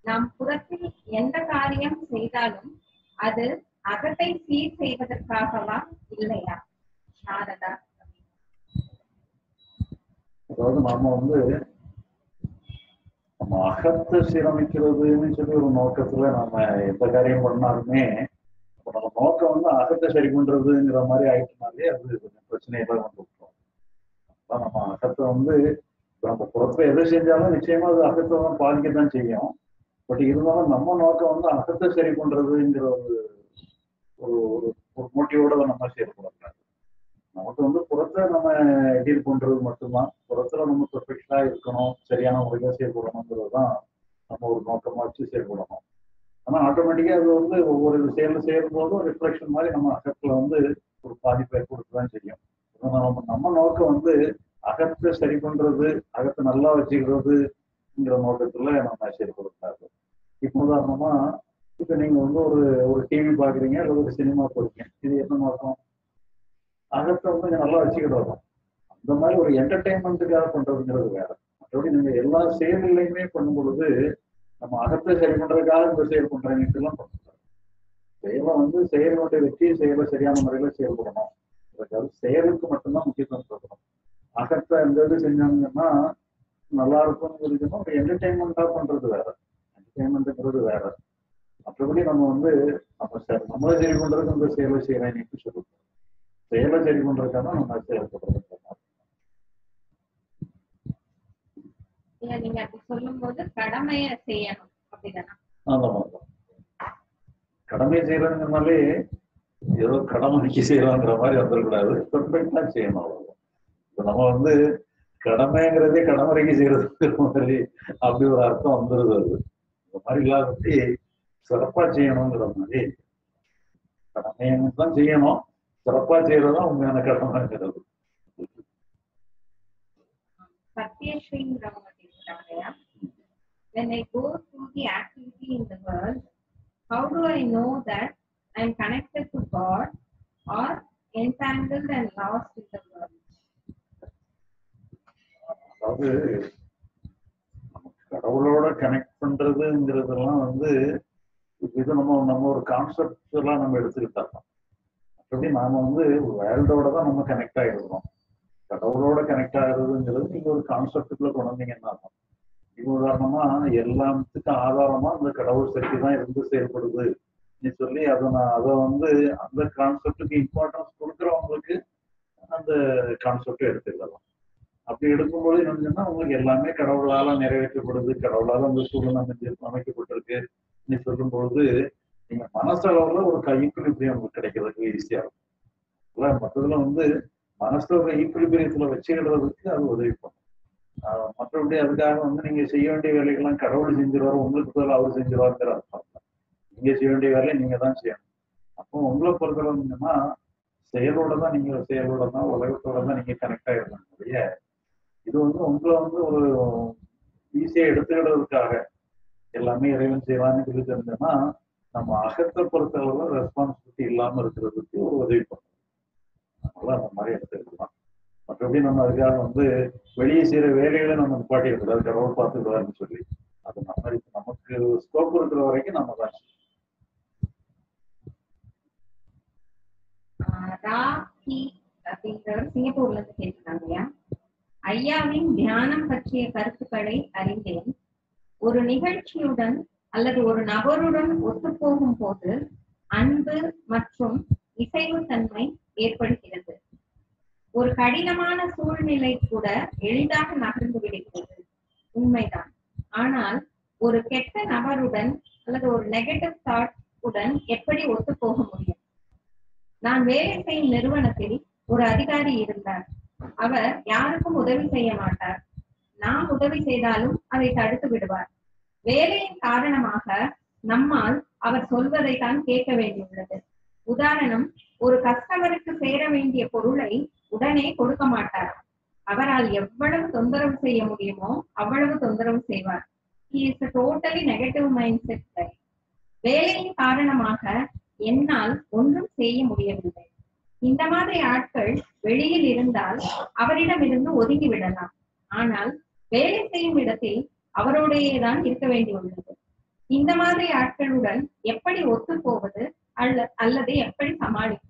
நாம் புறத்தில் எந்த காரியம் செய்தாலும் அது அகத்தை சீர் செய்வதற்காகவா இல்லையா சாரதா அதாவது நாம வந்து நம்ம அகத்தை சீரமைக்கிறதுன்னு சொல்லி ஒரு நோக்கத்துல நாம எந்த காரியம் பண்ணாலுமே இப்ப நம்ம நோக்கம் வந்து அகத்தை சரி பண்றதுங்கிற மாதிரி ஆயிட்டுனாலே அது கொஞ்சம் பிரச்சனையெல்லாம் கொண்டு விட்டுரும் அதான் நம்ம அகத்தை வந்து இப்ப நம்ம புறத்தை எதை செஞ்சாலும் நிச்சயமா அது அகத்தை தான் பாதிக்கத்தான் செய்யும் பட் இருந்தாலும் நம்ம நோக்கம் வந்து அகத்தை சரி பண்றதுங்கிற ஒரு ஒரு ஒரு- ஒரு மோட்டிவோட நம்ம செயல்படக்கூடாது நமக்கு வந்து புறத்தை நம்ம டீல் பண்றது மட்டும்தான் புறத்துல நம்ம பெர்ஃபெக்டா இருக்கணும் சரியான முறையில செயல்படணுங்கிறது தான் நம்ம ஒரு நோக்கமா வச்சு செயல்படணும் ஆனா ஆட்டோமேட்டிக்கா அது வந்து ஒவ்வொரு செயல் செய்யும் போதும் ரிஃப்ளெக்ஷன் மாதிரி நம்ம அகத்துல வந்து ஒரு பாதிப்பை கொடுக்கதான் செய்யும் ஆனா நம்ம நம்ம நோக்கம் வந்து அகத்தை சரி பண்றது அகத்தை நல்லா வச்சுக்கிறதுங்கிற நோக்கத்துல நம்ம செயல்படுத்தாது இப்போ உதாரணமா இப்ப நீங்க வந்து ஒரு ஒரு டிவி பாக்குறீங்க அல்லது ஒரு சினிமா போறீங்க இது என்ன நோக்கம் அகத்தை வந்து கொஞ்சம் நல்லா வச்சுக்கிட்டு வரும் அந்த மாதிரி ஒரு என்டர்டைன்மெண்ட்டுக்காக பண்றதுங்கிறது வேற மற்றபடி நீங்க எல்லா செயல்களையுமே பண்ணும் பொழுது நம்ம அகத்தை சரி பண்றதுக்காக இந்த செயல் பண்றீங்கன்னு எல்லாம் பண்ணக்கூடாது செயலை வந்து செயலுடைய வெற்றி செயலை சரியான முறையில செயல்படணும் அதுக்காக செயலுக்கு மட்டும்தான் முக்கியத்துவம் கொடுக்கணும் அகத்தை இந்த இது செஞ்சாங்கன்னா நல்லா இருக்கும்னு இருக்குன்னா ஒரு என்டர்டைன்மெண்டா பண்றது வேற என்டர்டைன்மெண்ட்ங்கிறது வேற மற்றபடி நம்ம வந்து நம்ம ச- நம்மளை சரி பண்றதுக்கு இந்த செயலை செய்யறேன்னு சொல்லுவோம் செயலை சரி பண்றதுக்காக நம்ம செயல்படுறது இல்ல நீங்க அப்படி சொல்லும்போது கடமைய செய்யணும் அப்படிதானா அந்த மாதிரிதான் கடமை செய்யறதுனாலே ஏதோ கடமைக்கு செய்யலாங்கிற மாதிரி வந்துடக்கூடாது பெர்ஃபெக்டா செய்யணும் அவ்வளவுதான் இப்ப நம்ம வந்து கடமைங்கிறதே கடமுறைக்கு செய்யறதுங்கிற மாதிரி அப்படி ஒரு அர்த்தம் வந்துருது அது இந்த மாதிரி இல்லாதபடி சிறப்பா செய்யணுங்கிற மாதிரி கடமைன்னு தான் செய்யணும் சிறப்பா செய்யறதுதான் உண்மையான கடமைங்கிறது சத்யஸ்ரீங்கிறவங்க கேட்கிறாங்க when I go through the activity in the world, how do I know that I'm connected to God or entangled and lost in the world? அதாவது நமக்கு கடவுளோட கனெக்ட் பண்றதுங்கிறதெல்லாம் வந்து இது நம்ம நம்ம ஒரு கான்செப்ட் எல்லாம் நம்ம எடுத்துக்கிட்டா மற்றபடி நாம வந்து வேர்ல்டோட தான் நம்ம கனெக்ட் ஆகிருக்கிறோம் கடவுளோட கனெக்ட் ஆகுறதுங்கிறது நீங்க ஒரு கான்செப்டுக்குள்ள கொண்டு வந்தீங்கன்னா தான். இப்ப உதாரணமா எல்லாத்துக்கும் ஆதாரமா அந்த கடவுள் சக்தி தான் இருந்து செயல்படுது நீ சொல்லி அதை நான் அதை வந்து அந்த கான்செப்டுக்கு இம்பார்ட்டன்ஸ் கொடுக்குறவங்களுக்கு அந்த கான்செப்டை எடுத்துக்கலாம் அப்படி எடுக்கும்போது என்னன்னா உங்களுக்கு எல்லாமே கடவுளால நிறைவேற்றப்படுது கடவுளால அந்த சூழ்நிலை அமைஞ்சு அமைக்கப்பட்டிருக்கு நீ சொல்லும் பொழுது நீங்க மனசளவுல ஒரு கைக்குலிப்பிரியம் உங்களுக்கு கிடைக்கிறதுக்கு ஈஸியா இருக்கும் இல்ல மற்றதுல வந்து மனசுல ஒரு ஈக்குலிபிரியத்துல வச்சுக்கிறதுக்கு அது உதவி பண்ணும் ஆஹ் மற்றபடி அதுக்காக வந்து நீங்க செய்ய வேண்டிய வேலைகள்லாம் கடவுள் செஞ்சிருவாரு உங்களுக்கு பதில் அவர் செஞ்சிருவாருங்கிற அர்த்தம் இல்லை. நீங்க செய்ய வேண்டிய வேலையை நீங்க தான் செய்யணும் அப்போ உங்களை பொறுத்தளவு என்னன்னா செயலோட தான் நீங்க செயலோட தான் உலகத்தோட தான் நீங்க கனெக்ட் ஆயிருக்கணும் நிறைய இது வந்து உங்களை வந்து ஒரு ஈஸியா எடுத்துக்கிடுறதுக்காக எல்லாமே இறைவன் செய்வான்னு சொல்லி தெரிஞ்சோம்னா நம்ம அகத்தை பொறுத்தளவு ரெஸ்பான்சிபிலிட்டி இல்லாம இருக்கிறதுக்கு ஒரு உதவி பண்ணும் அதனால அந்த மாதிரி எடுத்துக்கலாம் மற்றபடி நம்ம அதுக்காக வந்து வெளியே செய்யற வேலைகளை நம்ம நிப்பாட்டி இருக்கக்கூடாது கடவுள் பார்த்துக்கிறாருன்னு சொல்லி அது நம்ம நமக்கு ஸ்கோப் இருக்கிற வரைக்கும் நம்ம தான் ஆஹ் ராகி அப்படின்றவர் சிங்கப்பூர்ல இருந்து கேட்டிருக்காங்க ஐயாவின் தியானம் பற்றிய கருத்துக்களை அறிந்தேன் ஒரு நிகழ்ச்சியுடன் அல்லது ஒரு நபருடன் ஒத்துப்போகும் போது அன்பு மற்றும் இசைவுத்தன்மை ஏற்படுகிறது ஒரு கடினமான சூழ்நிலை கூட எளிதாக நகர்ந்து விடுகிறது உண்மைதான் ஆனால் ஒரு கெட்ட நபருடன் அல்லது ஒரு நெகட்டிவ் தாட் உடன் எப்படி ஒத்து போக முடியும் நான் வேலை செய்யும் நிறுவனத்தில் ஒரு அதிகாரி இருந்தார் அவர் யாருக்கும் உதவி செய்ய மாட்டார் நாம் உதவி செய்தாலும் அதை தடுத்து விடுவார் வேலையின் காரணமாக நம்மால் அவர் சொல்வதை தான் கேட்க வேண்டியுள்ளது உதாரணம் ஒரு கஸ்டமருக்கு சேர வேண்டிய பொருளை உடனே கொடுக்க மாட்டார் அவரால் எவ்வளவு தொந்தரவு செய்ய முடியுமோ அவ்வளவு தொந்தரவு செய்வார் he is a totally negative mindset guy வேலையின் காரணமாக என்னால் ஒன்றும் செய்ய முடியவில்லை இந்த மாதிரி ஆட்கள் வெளியில் இருந்தால் அவரிடமிருந்து ஒதுங்கி விடலாம் ஆனால் வேலை செய்யும் இடத்தில் அவரோடையே தான் இருக்க வேண்டியுள்ளது இந்த மாதிரி ஆட்களுடன் எப்படி ஒத்து போவது அல்ல அல்லது எப்படி சமாளிப்பது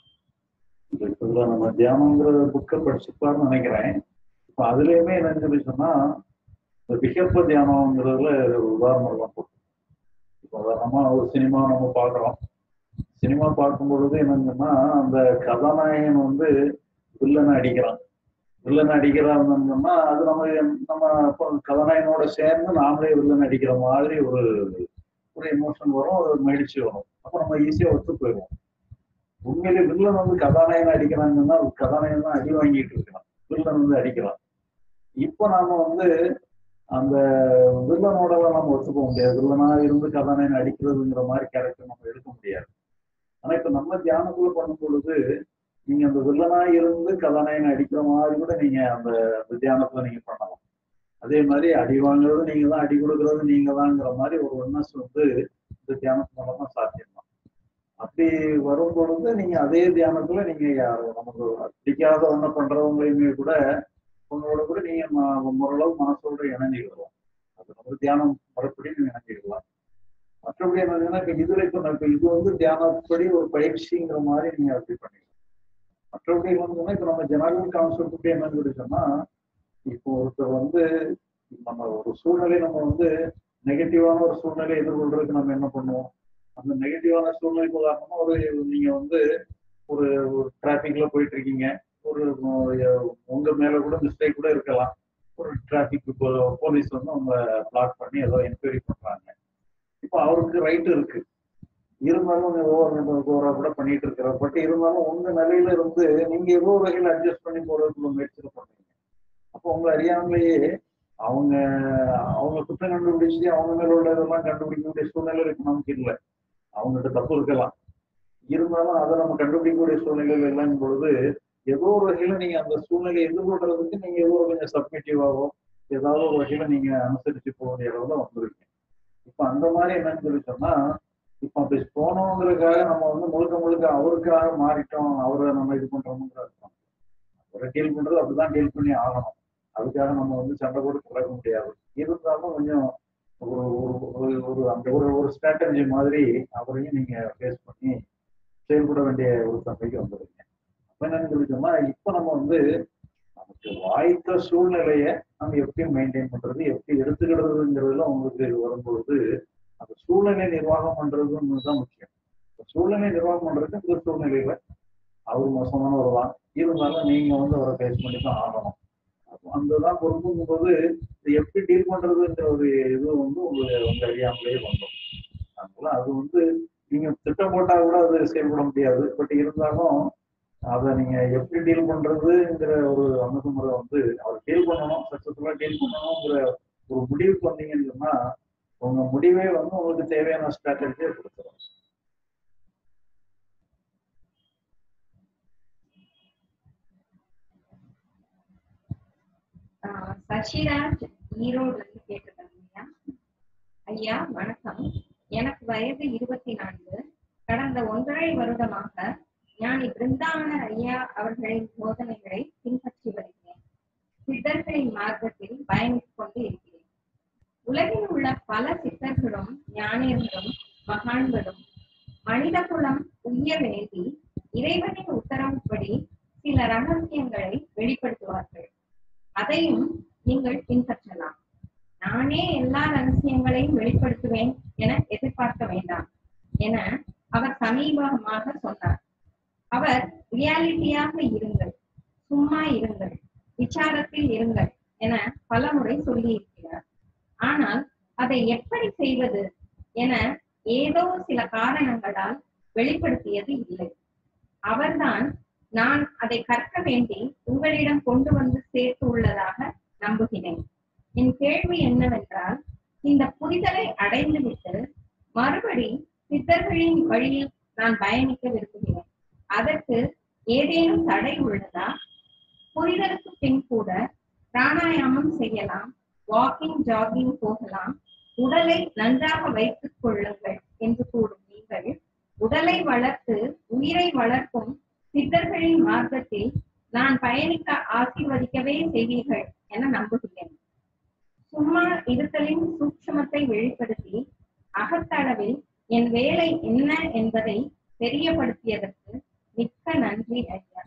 இதுல நம்ம தியானங்கிற புக்கை படிச்சுப்பான்னு நினைக்கிறேன் இப்ப அதுலயுமே என்னன்னு சொல்லி சொன்னா இந்த விகற்ப தியானம்ங்கிறதுல ஒரு உதாரணம் எல்லாம் போட்டு இப்போ உதாரணமா ஒரு சினிமா நம்ம பார்க்குறோம் சினிமா பார்க்கும் பொழுது என்னங்கன்னா அந்த கதாநாயகன் வந்து வில்லனை அடிக்கிறான் வில்லனை அடிக்கிறான்னா அது நம்ம நம்ம அப்போ கதாநாயகனோட சேர்ந்து நாமளே வில்லன் அடிக்கிற மாதிரி ஒரு ஒரு எமோஷன் வரும் ஒரு மகிழ்ச்சி வரும் அப்போ நம்ம ஈஸியா ஒத்து போயிடுவோம் உண்மையிலே வில்லன் வந்து கதாநாயகன் அடிக்கிறாங்கன்னா கதாநாயகன் தான் அடி வாங்கிட்டு இருக்கிறான் வில்லன் வந்து அடிக்கிறான் இப்போ நாம வந்து அந்த வில்லனோட நம்ம ஒத்துக்க முடியாது வில்லனா இருந்து கதாநாயகன் அடிக்கிறதுங்கிற மாதிரி கேரக்டர் நம்ம எடுக்க முடியாது ஆனா இப்ப நம்ம தியானத்துல பண்ணும் பொழுது நீங்க அந்த வில்லனா இருந்து கதாநாயகன் அடிக்கிற மாதிரி கூட நீங்க அந்த அந்த தியானத்துல நீங்க பண்ணலாம் அதே மாதிரி அடி வாங்குறது நீங்க தான் அடி கொடுக்கறது நீங்க தான்ங்கிற மாதிரி ஒரு ஒன்னஸ் வந்து இந்த தியானத்து மூலமா சாத்தியம் தான் அப்படி வரும் பொழுது நீங்க அதே தியானத்துல நீங்க யார் நமக்கு பிடிக்காத ஒண்ணு பண்றவங்களையுமே கூட உங்களோட கூட நீங்க ம- ஓரளவு மனசோட இணைஞ்சுக்கலாம் அது நம்ம தியானம் மறுபடி நீங்க இணைஞ்சுக்கலாம் மற்றபடி என்னன்னா இப்ப இதுல இப்ப நான் இப்ப இது வந்து தியானப்படி ஒரு பயிற்சிங்கிற மாதிரி நீங்க அப்படி பண்ணிக்கலாம் மற்றபடி வந்து இப்ப நம்ம ஜெனரல் கான்செப்ட் என்னன்னு சொல்லி சொன்னா இப்போ ஒருத்தர் வந்து நம்ம ஒரு சூழ்நிலை நம்ம வந்து நெகட்டிவான ஒரு சூழ்நிலை எதிர்கொள்றதுக்கு நம்ம என்ன பண்ணுவோம் அந்த நெகட்டிவான சூழ்நிலைக்கு உதாரணமா ஒரு நீங்க வந்து ஒரு ஒரு டிராபிக்ல போயிட்டு இருக்கீங்க ஒரு அஹ், உங்க மேல கூட மிஸ்டேக் கூட இருக்கலாம் ஒரு டிராபிக் போலீஸ் வந்து அவங்க பிளாக் பண்ணி ஏதோ என்கொயரி பண்றாங்க இப்போ அவருக்கு ரைட் இருக்கு இருந்தாலும் ஓவர் ஓவரா கூட பண்ணிட்டு இருக்கிற பட் இருந்தாலும் உங்க நிலையில இருந்து நீங்க ஏதோ ஒரு வகையில் அட்ஜஸ்ட் பண்ணி போறதுக்கு முயற்சி பண்றீங்க அப்போ உங்களை அறியாமலேயே அவங்க அவங்க குற்றம் கண்டுபிடிச்சு அவங்க மேல உள்ள இதெல்லாம் கண்டுபிடிக்கக்கூடிய சூழ்நிலை இருக்கு நமக்கு இல்லை அவங்ககிட்ட தப்பு இருக்கலாம் இருந்தாலும் அதை நம்ம கண்டுபிடிக்கக்கூடிய சூழ்நிலைகள் எல்லாம் பொழுது ஏதோ ஒரு வகையில நீங்க அந்த சூழ்நிலையை எதிர்கொள்றதுக்கு நீங்க ஏதோ ஒரு கொஞ்சம் சப்மிட்டிவாவோ ஏதாவது ஒரு வகையில நீங்க அனுசரிச்சு போக வேண்டிய அளவுல வந்துருக்கீங்க இப்ப அந்த மாதிரி என்னன்னு சொல்லி சொன்னா இப்ப அப்படி போனோங்கிறதுக்காக நம்ம வந்து முழுக்க முழுக்க அவருக்காக மாறிட்டோம் அவரை நம்ம இது பண்றோம்ங்கிற அர்த்தம் அவரை டீல் பண்றது அப்படிதான் டீல் பண்ணி ஆகணும் அதுக்காக நம்ம வந்து சண்டை போட்டு கிடக்க முடியாது இருந்தாலும் கொஞ்சம் ஒரு ஒரு ஒரு- ஒரு அந்த ஒரு ஒரு ஸ்ட்ராட்டஜி மாதிரி அவரையும் நீங்க ஃபேஸ் பண்ணி செயல்பட வேண்டிய ஒரு தன்மைக்கு வந்துருங்க அப்ப என்னன்னு சொல்லி சொன்னா இப்ப நம்ம வந்து நமக்கு வாய்த்த சூழ்நிலைய நம்ம எப்படி மெயின்டைன் பண்றது எப்படி எடுத்துக்கிடுறதுங்கிறதுல உங்களுக்கு வரும்பொழுது அந்த சூழ்நிலை நிர்வாகம் பண்றதுன்னு தான் முக்கியம் இந்த சூழ்நிலை நிர்வாகம் பண்றதுக்கு இந்த சூழ்நிலையில அவர் மோசமானவர் தான் இருந்தாலும் நீங்க வந்து அவரை ஃபேஸ் பண்ணி தான் ஆகணும் அப்போ அந்த தான் பொறுப்புங்கும் போது இது எப்படி டீல் பண்றதுங்கிற ஒரு இது வந்து உங்க உங்க அறியாமலே வந்துடும் அதனால அது வந்து நீங்க திட்டம் போட்டா கூட அது செயல்பட முடியாது பட் இருந்தாலும் அதை நீங்க எப்படி டீல் பண்றதுங்கிற ஒரு அணுகுமுறை வந்து அவர் டீல் பண்ணணும் சக்சஸ்ஃபுல்லா டீல் பண்ணணுங்கிற ஒரு முடிவுக்கு வந்தீங்கன்னு சொன்னா உங்க முடிவே வந்து உங்களுக்கு தேவையான ஸ்ட்ராட்டஜியை கொடுத்துரும் ஆஹ் சசிராஜ் ஈரோடுல இருந்து கேட்டிருக்காங்க ஐயா ஐயா வணக்கம் எனக்கு வயது இருபத்தி நான்கு கடந்த ஒன்றரை வருடமாக ஞானி பிருந்தாவனர் ஐயா அவர்களின் போதனைகளை பின்பற்றி வருகிறேன் சித்தர்களின் மார்க்கத்தில் பயணித்துக் கொண்டு இருக்கிறேன் உலகில் உள்ள பல சித்தர்களும் ஞானியர்களும் மகான்களும் மனித குலம் உய்ய வேண்டி இறைவனின் உத்தரவுப்படி சில ரகசியங்களை வெளிப்படுத்துவார்கள் அதையும் நீங்கள் பின்பற்றலாம் நானே எல்லா ரகசியங்களையும் வெளிப்படுத்துவேன் என எதிர்பார்க்க வேண்டாம் என அவர் சமீபமாக சொன்னார் அவர் ரியாலிட்டியாக இருங்கள் சும்மா இருங்கள் விசாரத்தில் இருங்கள் என பலமுறை சொல்லியிருக்கிறார் ஆனால் அதை எப்படி செய்வது என ஏதோ சில காரணங்களால் வெளிப்படுத்தியது இல்லை அவர்தான் நான் அதை கற்க வேண்டி உங்களிடம் கொண்டு வந்து சேர்த்து உள்ளதாக நம்புகிறேன் என் கேள்வி என்னவென்றால் இந்த புரிதலை அடைந்துவிட்டு மறுபடி சித்தர்களின் வழியில் நான் பயணிக்க விரும்புகிறேன் அதற்கு ஏதேனும் தடை உள்ளதா புரிதலுக்கு பின் கூட பிராணாயாமம் செய்யலாம் வாக்கிங் ஜாகிங் போகலாம் உடலை நன்றாக வைத்துக் கொள்ளுங்கள் என்று கூறும் நீங்கள் உடலை வளர்த்து உயிரை வளர்க்கும் சித்தர்களின் மார்க்கத்தில் நான் பயணிக்க ஆசீர்வதிக்கவே செய்வீர்கள் என நம்புகிறேன் சும்மா இருத்தலின் சூட்சமத்தை வெளிப்படுத்தி அகத்தளவில் என் வேலை என்ன என்பதை தெரியப்படுத்தியதற்கு மிக்க நன்றி ஐயா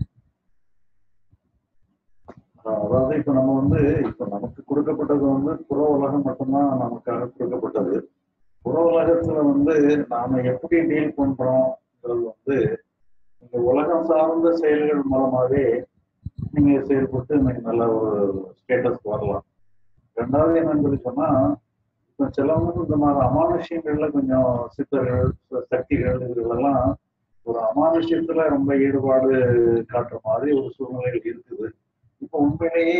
அதாவது இப்ப நம்ம வந்து இப்ப நமக்கு கொடுக்கப்பட்டது வந்து புற உலகம் மட்டும்தான் நமக்காக கொடுக்கப்பட்டது புற உலகத்துல வந்து நாம எப்படி டீல் பண்றோம்ங்கிறது வந்து இந்த உலகம் சார்ந்த செயல்கள் மூலமாவே நீங்க செயல்பட்டு நீங்க நல்ல ஒரு ஸ்டேட்டஸ் வரலாம் ரெண்டாவது என்னன்னு சொல்லி சொன்னா இப்ப சிலவங்க இந்த மாதிரி அமானுஷ்யங்கள்ல கொஞ்சம் சித்தர்கள் ச- சக்திகள் இதுகளெல்லாம் ஒரு அமானுஷ்யத்துல ரொம்ப ஈடுபாடு காட்டுற மாதிரி ஒரு சூழ்நிலைகள் இருக்குது இப்ப உண்மையிலேயே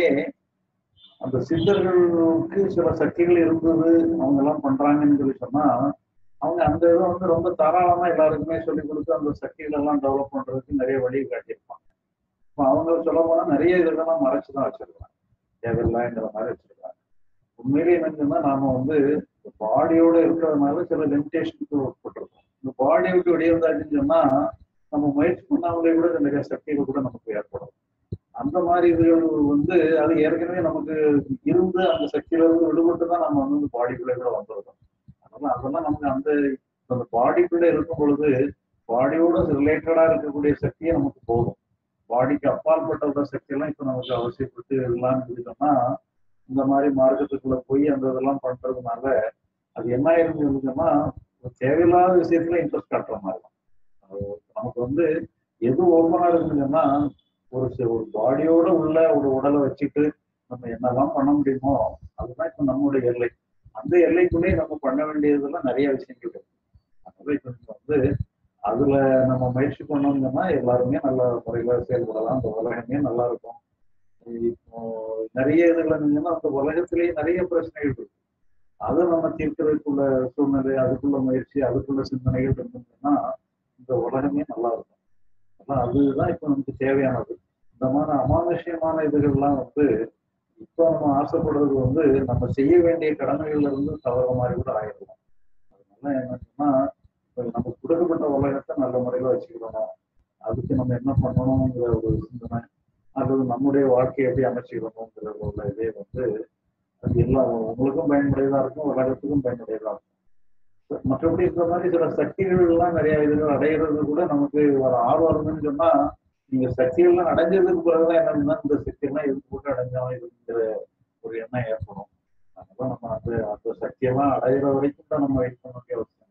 அந்த சித்தர்களுக்கு சில சக்திகள் இருந்தது அவங்க எல்லாம் பண்றாங்கன்னு சொல்லி சொன்னா அவங்க அந்த இதை வந்து ரொம்ப தாராளமா எல்லாருக்குமே சொல்லி கொடுத்து அந்த சக்திகள் எல்லாம் டெவலப் பண்றதுக்கு நிறைய வழி காட்டியிருப்பாங்க இப்ப அவங்க சொல்ல போனா நிறைய இதெல்லாம் மறைச்சுதான் வச்சிருக்காங்க தேவையில்லைங்கிற மாதிரி வச்சிருக்காங்க உண்மையிலேயே என்னன்னா நாம வந்து பாடியோட இருக்கிறதுனால சில லிமிடேஷனுக்கு உட்பட்டிருக்கோம் இந்த பாடியை விட்டு வெளியே வந்தாச்சுன்னு சொன்னா நம்ம முயற்சி பண்ணாமலே கூட நிறைய சக்திகள் கூட நமக்கு ஏற்படும் அந்த மாதிரி இதுகள் வந்து அது ஏற்கனவே நமக்கு இருந்து அந்த சக்தியில இருந்து விடுபட்டு தான் நம்ம வந்து இந்த பாடிக்குள்ளே கூட வந்துருக்கோம் அதனால அதெல்லாம் நமக்கு அந்த அந்த பாடிக்குள்ளே இருக்கும் பொழுது பாடியோட ரிலேட்டடா இருக்கக்கூடிய சக்தியே நமக்கு போதும் பாடிக்கு அப்பாற்பட்ட சக்தி எல்லாம் இப்ப நமக்கு அவசியப்பட்டு எல்லாம் இருந்தோம்னா இந்த மாதிரி மார்க்கத்துக்குள்ள போய் அந்த இதெல்லாம் பண்றதுனால அது என்ன இருந்ததுன்னா தேவையில்லாத விஷயத்துல இன்ட்ரெஸ்ட் காட்டுற மாதிரி தான் அது நமக்கு வந்து எது ஓப்பனா இருக்குதுன்னா ஒரு சி- ஒரு பாடியோட உள்ள ஒரு உடலை வச்சுட்டு நம்ம என்னெல்லாம் பண்ண முடியுமோ அதுதான் இப்ப நம்மளுடைய எல்லை அந்த எல்லைக்குள்ளேயே நம்ம பண்ண வேண்டியதெல்லாம் நிறைய விஷயங்கள் இருக்கு அதனால இப்ப நம்ம வந்து அதுல நம்ம முயற்சி பண்ணோம்னா எல்லாருமே நல்ல முறையில செயல்படலாம் அந்த உலகமே நல்லா இருக்கும் இப்போ நிறைய இதுல இருந்தீங்கன்னா அந்த உலகத்திலேயே நிறைய பிரச்சனைகள் இருக்கு அதை நம்ம தீர்க்கிறதுக்குள்ள சூழ்நிலை அதுக்குள்ள முயற்சி அதுக்குள்ள சிந்தனைகள் இருந்ததுன்னா இந்த உலகமே நல்லா இருக்கும் அதான் அதுதான் இப்ப நமக்கு தேவையானது இந்த மாதிரி அமானுஷ்யமான இதுகள்லாம் வந்து இப்போ நம்ம ஆசைப்படுறது வந்து நம்ம செய்ய வேண்டிய கடமைகள்ல இருந்து தவற மாதிரி கூட ஆயிடலாம் அதனால என்னன்னா இப்ப நமக்கு கொடுக்கப்பட்ட உலகத்தை நல்ல முறையில வச்சுக்கிடணும் அதுக்கு நம்ம என்ன பண்ணணுங்கிற ஒரு சிந்தனை அல்லது நம்முடைய வாழ்க்கையை எப்படி அமைச்சுக்கணுங்கிற உள்ள இதே வந்து அது எல்லாம் உங்களுக்கும் பயனுடையதா இருக்கும் உலகத்துக்கும் பயனுடையதா இருக்கும் மற்றபடி இந்த மாதிரி சில சக்திகள் எல்லாம் நிறைய இதுகள் அடையிறது கூட நமக்கு ஒரு ஆர்வம் இருந்துன்னு சொன்னா நீங்க சக்திகள்லாம் அடைஞ்சதுக்கு பிறகுதான் என்னன்னா இந்த சக்தியெல்லாம் எதுக்கு போட்டு அடைஞ்சோம் இதுங்கிற ஒரு எண்ணம் ஏற்படும் அதனால நம்ம அந்த அந்த சக்தியெல்லாம் அடையிற வரைக்கும் தான் நம்ம வெயிட் பண்ண வேண்டிய அவசியம்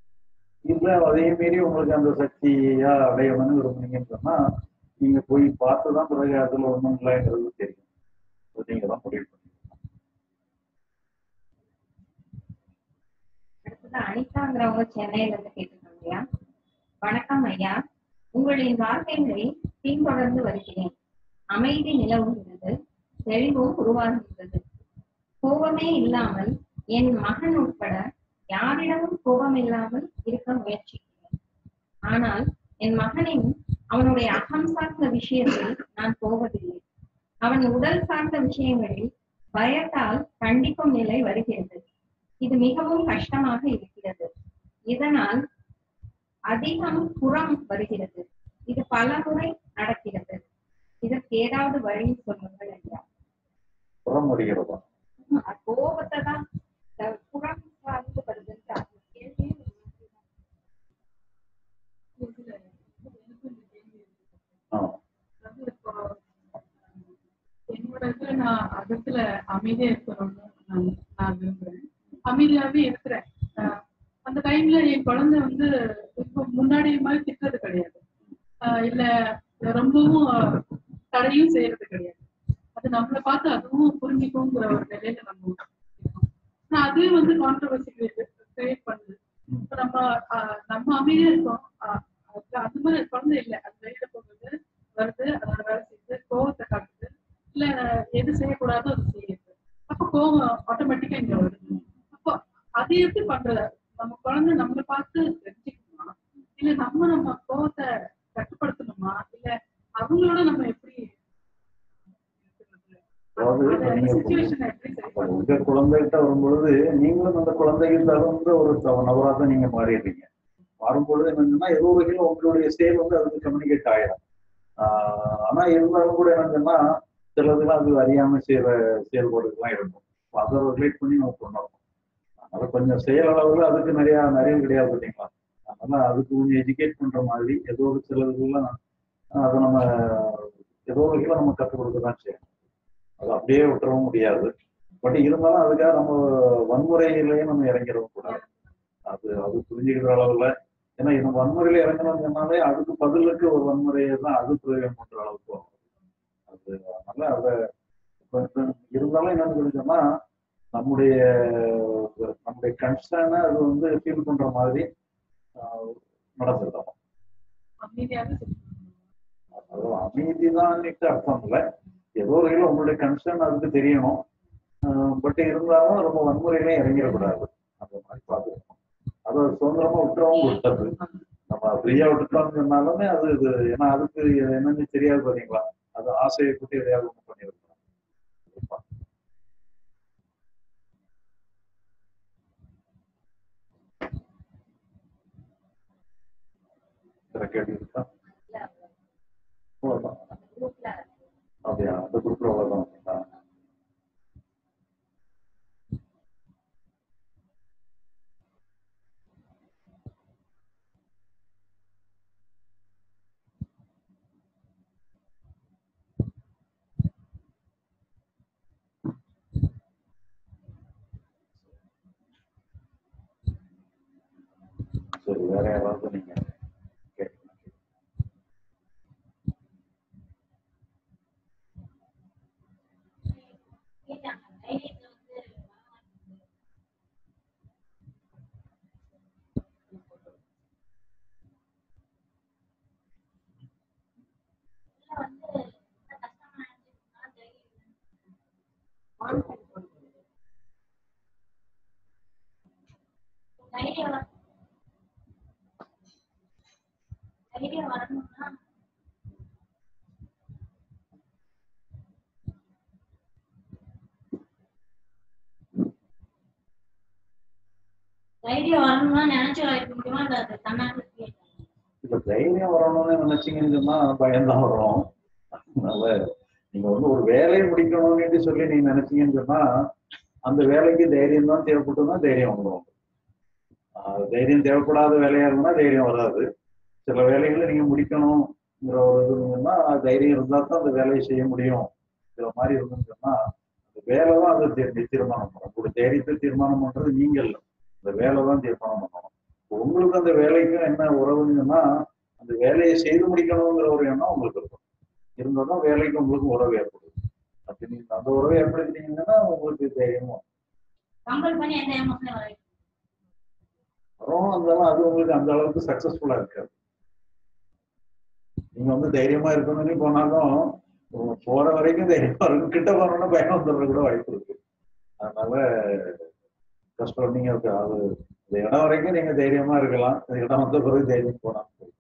இல்லை இல்ல அதே மீறி உங்களுக்கு அந்த சக்தியா அடையணும்னு விரும்புனீங்கன்னு சொன்னா நீங்க போய் பார்த்துதான் பிறகு அதுல ஒண்ணும் இல்லைங்கிறது தெரியும் அது நீங்க தான் முடிவு பண்ணி அடுத்தது அனிதாங்கிறவங்க சென்னையில இருந்து கேட்டிருக்காங்க ஐயா வணக்கம் ஐயா உங்களின் வார்த்தைகளை பின்தொடர்ந்து வருகிறேன் அமைதி நிலவுகிறது தெளிவும் உருவாகுகிறது கோபமே இல்லாமல் என் மகன் உட்பட யாரிடமும் கோபம் இல்லாமல் இருக்க முயற்சிக்கிறேன் ஆனால் என் மகனின் அவனுடைய அகம் சார்ந்த விஷயத்தில் நான் போவதில்லை அவன் உடல் சார்ந்த விஷயங்களில் பயத்தால் கண்டிப்பும் நிலை வருகிறது இது மிகவும் கஷ்டமாக இருக்கிறது இதனால் அதிகம் புறம் வருகிறது இது பல முறை நடக்கிறது இதற்கு ஏதாவது வழி சொல்லுங்கள் ஐயா புறம் வருகிறதா அஹ் கோபத்தை தான் அஹ் புறம் சார்ந்து வருதுன்னு அந்த கேள்வியே ஒரு மாதிரி தான். ஆ அதாவது இப்போ என்னோட இதுல நான் அகத்துல அமைதியா இருக்கணும்னு நான் நான் விரும்புறேன் அமைதியாவே இருக்கிறேன் ஆஹ் அந்த டைம்ல என் குழந்தை வந்து இப்போ முன்னாடி மாதிரி திட்டுறது கிடையாது ஆஹ் இல்ல ரொம்பவும் தடையும் செய்யறது கிடையாது அது நம்மளை பார்த்து அதுவும் புரிஞ்சுக்குங்கிற ஒரு நிலையில நம்ம இருக்கோம். ஆனா அதே வந்து கான்ட்ரவர்சி கிரியேட் பண்ணுது இப்ப நம்ம ஆஹ் நம்ம அமைதியா இருக்கோம் ஆஹ் அது- அந்த மாதிரி குழந்தை இல்லை அது வெளியில போகுது வருது அதோட வேலை செய்யுது கோவத்தை காட்டுது இல்ல எது செய்யக்கூடாதோ அது செய்யுது அப்ப கோவம் ஆட்டோமேட்டிக்கா இங்க வருது அப்போ அது எப்படி பண்றது நம்ம குழந்தை நம்மளை பார்த்து தெரிஞ்சுக்கணுமா இல்ல நம்ம நம்ம கோவத்தை கட்டுப்படுத்தணுமா இல்ல அவங்களோட நம்ம எப்படி அதாவது இப்ப நீங்க சுச்சுவேஷன் எப்படி சரி அப்ப உங்க குழந்தைகிட்ட வரும்பொழுது நீங்களும் அந்த குழந்தைக்கு தகுந்த ஒரு த- நபரா தான் நீங்க மாறிடுறீங்க மாறும்பொழுது என்னன்னா ஏதோ ஒரு வகையில் உங்களுடைய செயல் வந்து அதுக்கு கம்யூனிகேட் ஆயிடும் ஆஹ் ஆனா இருந்தாலும் கூட என்னன்னா சிலதுலாம் அது அறியாம செய்யற செயல்பாடுகள்லாம் இருக்கும் அப்ப அதை ரிலேட் பண்ணி நம்ம பண்ணணும் அதனால கொஞ்சம் செயல் அளவுல அதுக்கு நிறைய நிறைய கிடையாது பார்த்தீங்களா அதனால அதுக்கு கொஞ்சம் எஜுகேட் பண்ற மாதிரி ஏதோ ஒரு சிலதுலாம் அதை நம்ம ஏதோ ஒரு வகையில நம்ம கற்றுக் கொடுக்க தான் செய்யணும் அது அப்படியே விட்டுறவும் முடியாது பட் இருந்தாலும் அதுக்காக நம்ம வன்முறையிலேயே நம்ம இறங்கிடவும் கூடாது அது அது புரிஞ்சுக்கிற அளவுல ஏன்னா இது வன்முறையில இறங்கணும்னு சொன்னாலே அதுக்கு பதிலுக்கு ஒரு வன்முறையை தான் அது பிரயோகம் பண்ற அளவுக்கு வரும் அது அதனால அதை கொஞ்சம் இருந்தாலும் என்னன்னு சொல்லி சொன்னா நம்முடைய நம்முடைய கன்சர்னை அது வந்து ஃபீல் பண்ற மாதிரி ஆஹ், நடந்துக்கிட்டோம் அமைதியாக செஞ்சு அது அமைதி தான் அர்த்தம் இல்லை ஏதோ ஒரு வகையில் உங்களுடைய கன்சர்ன் அதுக்கு தெரியணும் பட் இருந்தாலும் ரொம்ப வன்முறையிலே இறங்கிடக்கூடாது அந்த மாதிரி பார்த்துக்கணும் அதை சுதந்திரமா விட்டுறவும் விட்டது நம்ம ஃப்ரீயா விட்டுட்டோம்னு சொன்னாலுமே அது இது ஏன்னா அதுக்கு என்னன்னு தெரியாது பாத்தீங்களா அது ஆசையை கூட்டி எதையாவது ஒண்ணு பண்ணிருக்கோம் கேள்வி இருக்கா அவ்வளவுதான் அப்படியா அந்த குரூப்ல அவ்வளவுதான் சரி வேற யாராவது நீங்க கேட்கலாம் தைரியம் வரணும்னா தைரியம் வரணும்னா நினைச்சு வைக்க முடியுமா இல்ல அது தன்னாட்டு இப்ப தைரியம் வரணும்னு நினைச்சீங்கன்னு சொன்னா பயம்தான் வரும் அதனால நீங்க வந்து ஒரு வேலையை முடிக்கணும்னு சொல்லி நீங்க நினைச்சீங்கன்னு சொன்னா அந்த வேலைக்கு தைரியம் தான் தேவைப்பட்டுன்னா தைரியம் வந்துடும் ஆஹ் தைரியம் தேவைப்படாத வேலையா இருந்தா தைரியம் வராது சில வேலைகளை நீங்க முடிக்கணுங்கிற ஒரு இது இருந்ததுன்னா தைரியம் இருந்தா தான் அந்த வேலையை செய்ய முடியும் சில மாதிரி இருந்துன்னு சொன்னா அந்த வேலை தான் அதை தீர் தீர்மானம் பண்ணும் உங்களுடைய தைரியத்தை தீர்மானம் பண்றது நீங்க இல்லை அந்த வேலை தான் தீர்மானம் பண்ணணும் உங்களுக்கு அந்த வேலைக்கும் என்ன உறவுன்னு சொன்னா அந்த வேலையை செய்து முடிக்கணுங்கிற ஒரு எண்ணம் உங்களுக்கு இருக்கும் இருந்தாதான் வேலைக்கு உங்களுக்கு உறவு ஏற்படுது அப்படி நீங்க அந்த உறவை ஏற்படுத்திட்டீங்கன்னா உங்களுக்கு தைரியமும் கம்பல் பண்ணி எந்த எமோஷனும் வர வரும் இருந்தாலும் அது உங்களுக்கு அந்த அளவுக்கு சக்சஸ்ஃபுல்லா இருக்காது நீங்க வந்து தைரியமா இருக்கணும்னு போனாலும் உங்க போற வரைக்கும் தைரியமா இருக்கும் கிட்ட போனோம்னா பயம் வந்துடுற கூட வாய்ப்பு இருக்கு அதனால கஷ்டம் நீங்க அது அது இந்த இடம் வரைக்கும் நீங்க தைரியமா இருக்கலாம் இந்த இடம் வந்த பிறகு தைரியம் போனா போதும்.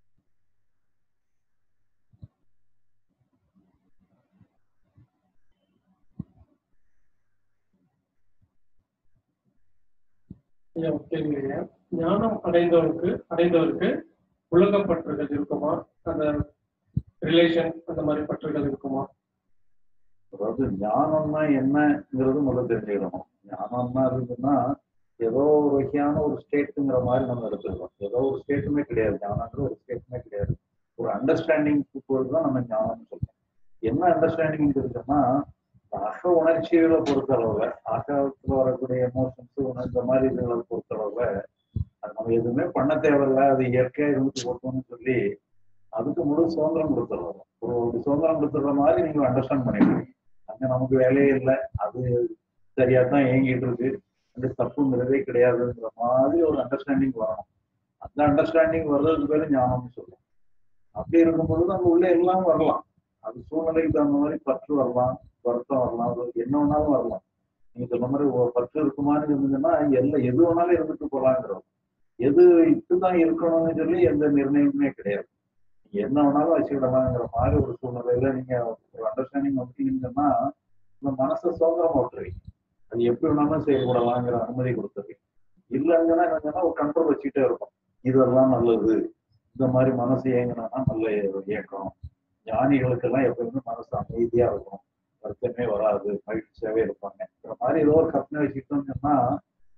ஐயா, கேள்வி ஐயா. ஞானம் அடைந்தவருக்கு அடைந்தவருக்கு உலக பற்றுகள் இருக்குமா அந்த ரிலேஷன் அந்த மாதிரி பற்றுகள் இருக்குமா அதாவது ஞானம்னா என்னங்கிறது முதல்ல தெரிஞ்சுக்கணும் ஞானம்னா இருந்ததுன்னா ஏதோ ஒரு வகையான ஒரு ஸ்டேட்டுங்கிற மாதிரி நம்ம எடுத்துக்கிறோம் ஏதோ ஒரு ஸ்டேட்டுமே கிடையாது ஞானங்கிற ஒரு ஸ்டேட்டுமே கிடையாது ஒரு அண்டர்ஸ்டாண்டிங் பொறுத்து தான் நம்ம ஞானம்னு சொல்றோம் என்ன அண்டர்ஸ்டாண்டிங் இருக்குன்னா அக உணர்ச்சிகளை பொறுத்தளவுல அகத்துல வரக்கூடிய எமோஷன்ஸ் இந்த மாதிரி இதுகளை பொறுத்தளவுல அது நம்ம எதுவுமே பண்ண தேவையில்ல அது இயற்கையா இருந்துட்டு போட்டோம்னு சொல்லி அதுக்கு முழு சுதந்திரம் கொடுத்துடுறோம் ஒரு ஒரு சுதந்திரம் கொடுத்துடுற மாதிரி நீங்க அண்டர்ஸ்டாண்ட் பண்ணிடுறீங்க அங்க நமக்கு வேலையே இல்லை அது சரியா தான் இயங்கிட்டு இருக்கு அந்த தப்புங்கிறதே கிடையாதுங்கிற மாதிரி ஒரு அண்டர்ஸ்டாண்டிங் வரணும் அந்த அண்டர்ஸ்டாண்டிங் வர்றதுக்கு பேரு ஞானம்னு சொல்லுவோம் அப்படி இருக்கும் பொழுது அங்க உள்ள எல்லாம் வரலாம் அது சூழ்நிலைக்கு தகுந்த மாதிரி பற்று வரலாம் வருத்தம் வரலாம் அது என்ன வேணாலும் வரலாம் நீங்க சொன்ன மாதிரி ஒரு பற்று இருக்குமான்னு இருந்ததுன்னா எல்லாம் எது வேணாலும் இருந்துட்டு போலாங்கிறோம் எது இப்படிதான் இருக்கணும்னு சொல்லி எந்த நிர்ணயமுமே கிடையாது நீங்க என்ன வேணாலும் வச்சுக்கிடலாங்கிற மாதிரி ஒரு சூழ்நிலையில நீங்க ஒரு அண்டர்ஸ்டாண்டிங் வந்துட்டீங்கன்னா இந்த மனசை சுதந்திரமா விட்டுருவீங்க அது எப்படி வேணாலும் செயல்படலாங்கிற அனுமதி கொடுத்துருவீங்க இல்லைங்கன்னா என்னன்னா ஒரு கண்ட்ரோல் வச்சுக்கிட்டே இருக்கும் இதெல்லாம் நல்லது இந்த மாதிரி மனசு இயங்கினா நல்ல இயக்கம் ஞானிகளுக்கெல்லாம் எப்பவுமே மனசு அமைதியா இருக்கும் வருத்தமே வராது மகிழ்ச்சியாவே இருப்பாங்க இந்த மாதிரி ஏதோ ஒரு கற்பனை வச்சுக்கிட்டோம்னு சொன்னா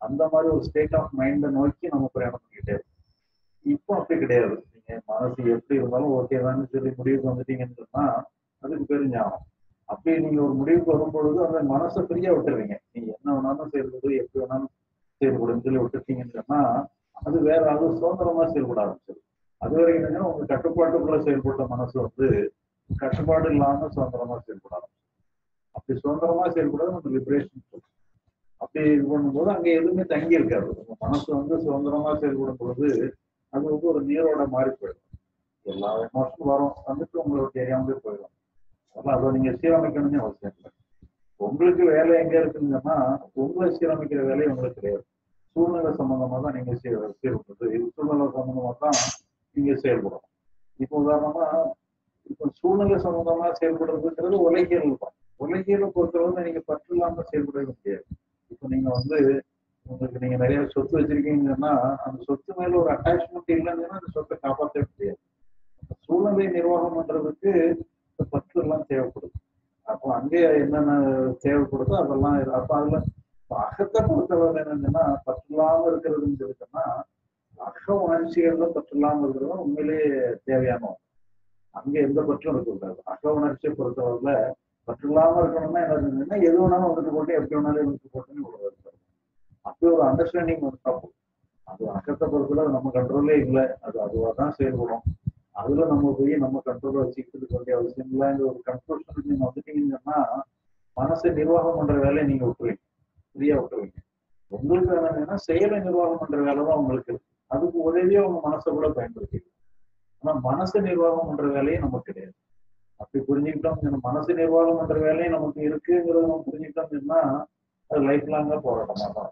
அந்த மாதிரி ஒரு ஸ்டேட் ஆஃப் மைண்டை நோக்கி நம்ம பிரயாணம் பண்ணிக்கிட்டே இருக்கோம் இப்போ அப்படி கிடையாது நீங்க மனசு எப்படி இருந்தாலும் ஓகே தான் சொல்லி முடிவுக்கு வந்துட்டீங்கன்னு சொன்னா அதுக்கு பேரு ஞானம் அப்படி நீங்க ஒரு முடிவுக்கு வரும்பொழுது அந்த மனசை ஃப்ரீயா விட்டுறீங்க நீங்க என்ன வேணாலும் செயல்படு எப்படி வேணாலும் செயல்படுன்னு சொல்லி விட்டுட்டீங்கன்னு சொன்னா அது வேற அது சுதந்திரமா செயல்பட ஆரம்பிச்சது அது வரைக்கும் என்னன்னா உங்க கட்டுப்பாட்டுக்குள்ள செயல்பட்ட மனசு வந்து கட்டுப்பாடு இல்லாம சுதந்திரமா செயல்பட ஆரம்பிச்சது அப்படி சுதந்திரமா செயல்படுறது நம்ம லிபரேஷன் சொல்றோம் அப்படி இது பண்ணும்போது அங்க எதுவுமே தங்கி இருக்காது உங்க மனசு வந்து சுதந்திரமா செயல்படும் பொழுது அது வந்து ஒரு நீரோட மாறி போயிடும் எல்லா எமோஷனும் வரும் வந்துட்டு உங்களோட தெரியாமலே போயிடும் அதெல்லாம் அதை நீங்க சீரமைக்கணும்னு அவசியம் இல்லை உங்களுக்கு வேலை எங்க இருக்குங்கன்னா உங்களை சீரமைக்கிற வேலை உங்களுக்கு கிடையாது சூழ்நிலை சம்பந்தமா தான் நீங்க சீ- செயல்படுறது இது சூழ்நிலை சம்பந்தமா தான் நீங்க செயல்படணும் இப்போ உதாரணமா இப்போ சூழ்நிலை சம்பந்தமா செயல்படுறதுங்கிறது உலகியல் தான் உலகியலை பொறுத்தளவு நீங்க பற்று இல்லாம செயல்படவே முடியாது இப்போ நீங்க வந்து உங்களுக்கு நீங்க நிறைய சொத்து வச்சிருக்கீங்கன்னா அந்த சொத்து மேல ஒரு அட்டாச்மெண்ட் இல்லைன்னா அந்த சொத்தை காப்பாற்றவே முடியாது சூழ்நிலை நிர்வாகம் பண்றதுக்கு இந்த பற்று எல்லாம் தேவைப்படுது அப்போ அங்கே என்னென்ன தேவைப்படுதோ அதெல்லாம் இரு- அப்ப அதுல இப்ப அகத்தை பொறுத்தவரை என்னன்னா பற்று இல்லாம இருக்கிறதுன்னு சொல்லிட்டோம்னா அக உணர்ச்சிகள்ல பற்று இல்லாம இருக்கிறது உண்மையிலேயே தேவையான ஒண்ணு. அங்க எந்த பற்றும் இருக்கக்கூடாது அக உணர்ச்சியை பொறுத்தவரையில பற்று இல்லாம இருக்கணும்னா என்ன இருந்ததுன்னா எது வேணாலும் வந்துட்டு போட்டு எப்படி வேணாலும் வந்துட்டு போட்டுன்னு இவ்வளவு இருக்காது அப்படி ஒரு அண்டர்ஸ்டாண்டிங் வந்துட்டா போதும் அது அகத்தை பொறுத்தவரை நம்ம கண்ட்ரோல்லே இல்லை அது அதுவா தான் செயல்படும் அதுல நம்ம போய் நம்ம கண்ட்ரோல் வச்சுக்கிட்டு வேண்டிய அவசியம் இல்லைங்கிற ஒரு கன்க்ளூஷனுக்கு நீங்க வந்துட்டீங்கன்னா மனசை நிர்வாகம் பண்ற வேலையை நீங்க விட்டுருவீங்க ஃப்ரீயா விட்டுருவீங்க உங்களுக்கு என்னன்னா செயலை நிர்வாகம் பண்ற வேலை தான் உங்களுக்கு இருக்கு அதுக்கு உதவியா உங்க மனசை கூட பயன்படுத்திக்கலாம் ஆனா மனசை நிர்வாகம் பண்ற வேலையும் நமக்கு கிடையாது அப்படி புரிஞ்சுக்கிட்டோம் மனசு நிர்வாகம் பண்ற வேலையும் நமக்கு இருக்குங்கிறத நம்ம புரிஞ்சுக்கிட்டோம்னா அது லைஃப் லாங்கா போராட்டமா தான்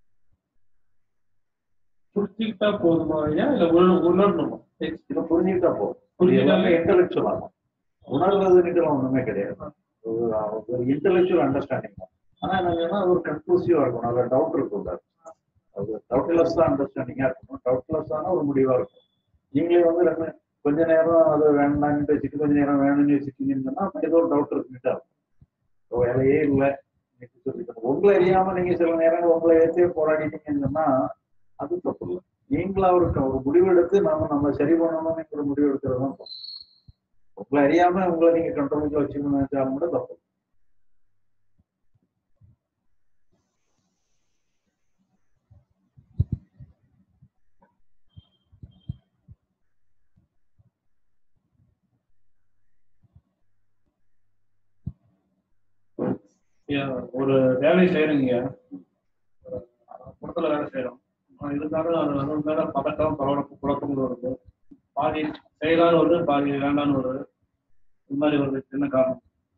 புரிஞ்சுக்கிட்டா போதுமா ஐயா இல்ல உணர் உணரணுமா இதை புரிஞ்சுக்கிட்டா போதும் இது புரிஞ்சுக்கிட்டாலே எல்லாமே இன்டெலெக்சுவல் ஆகும் உணர்றதுன்னுலாம் ஒண்ணுமே கிடையாது ஒரு ஒரு இன்டெலெக்சுவல் அண்டர்ஸ்டாண்டிங் தான் ஆனா என்னன்னா அது ஒரு கன்க்ளூசிவா இருக்கணும் அதுல டவுட் இருக்கக்கூடாது அது டவுட்லெஸ் தான் அண்டர்ஸ்டாண்டிங்கா இருக்கணும் டவுட்லெஸ் ஆன ஒரு முடிவா இருக்கும் நீங்களே வந்து ரெண்டு கொஞ்ச நேரம் அது வேண்டாம்னு வச்சுட்டு கொஞ்ச நேரம் வேணும்னு வச்சுட்டீங்கன்னு சொன்னா அப்ப ஏதோ ஒரு டவுட் இருக்குன்னு இருக்கும் இப்போ வேலையே இல்லை சொல்லிட்டு உங்களை அறியாம நீங்க சில நேரங்கள் உங்களை ஏற்றே போராடிட்டீங்கன்னு சொன்னா அது தப்பு இல்லை நீங்களா ஒரு ஒரு முடிவெடுத்து நாம நம்ம சரி பண்ணணும்ங்கிற முடிவு எடுக்கிறது தான் தப்பு உங்களை அறியாம உங்களை நீங்க கண்ட்ரோலுக்கு வச்சுக்கணும்னு நினைச்சாலும் கூட தப்பு ஐயா, ஒரு வேலை செய்யறீங்க குளத்துல வேலை செய்யறோம் ஆனா இருந்தாலும் அது வந்து மேல பதட்டம் பரவலப்பு குழப்பங்கள் வருது பாதி செய்யலான்னு வருது பாதி வேண்டான்னு வருது இந்த மாதிரி வருது என்ன காரணம்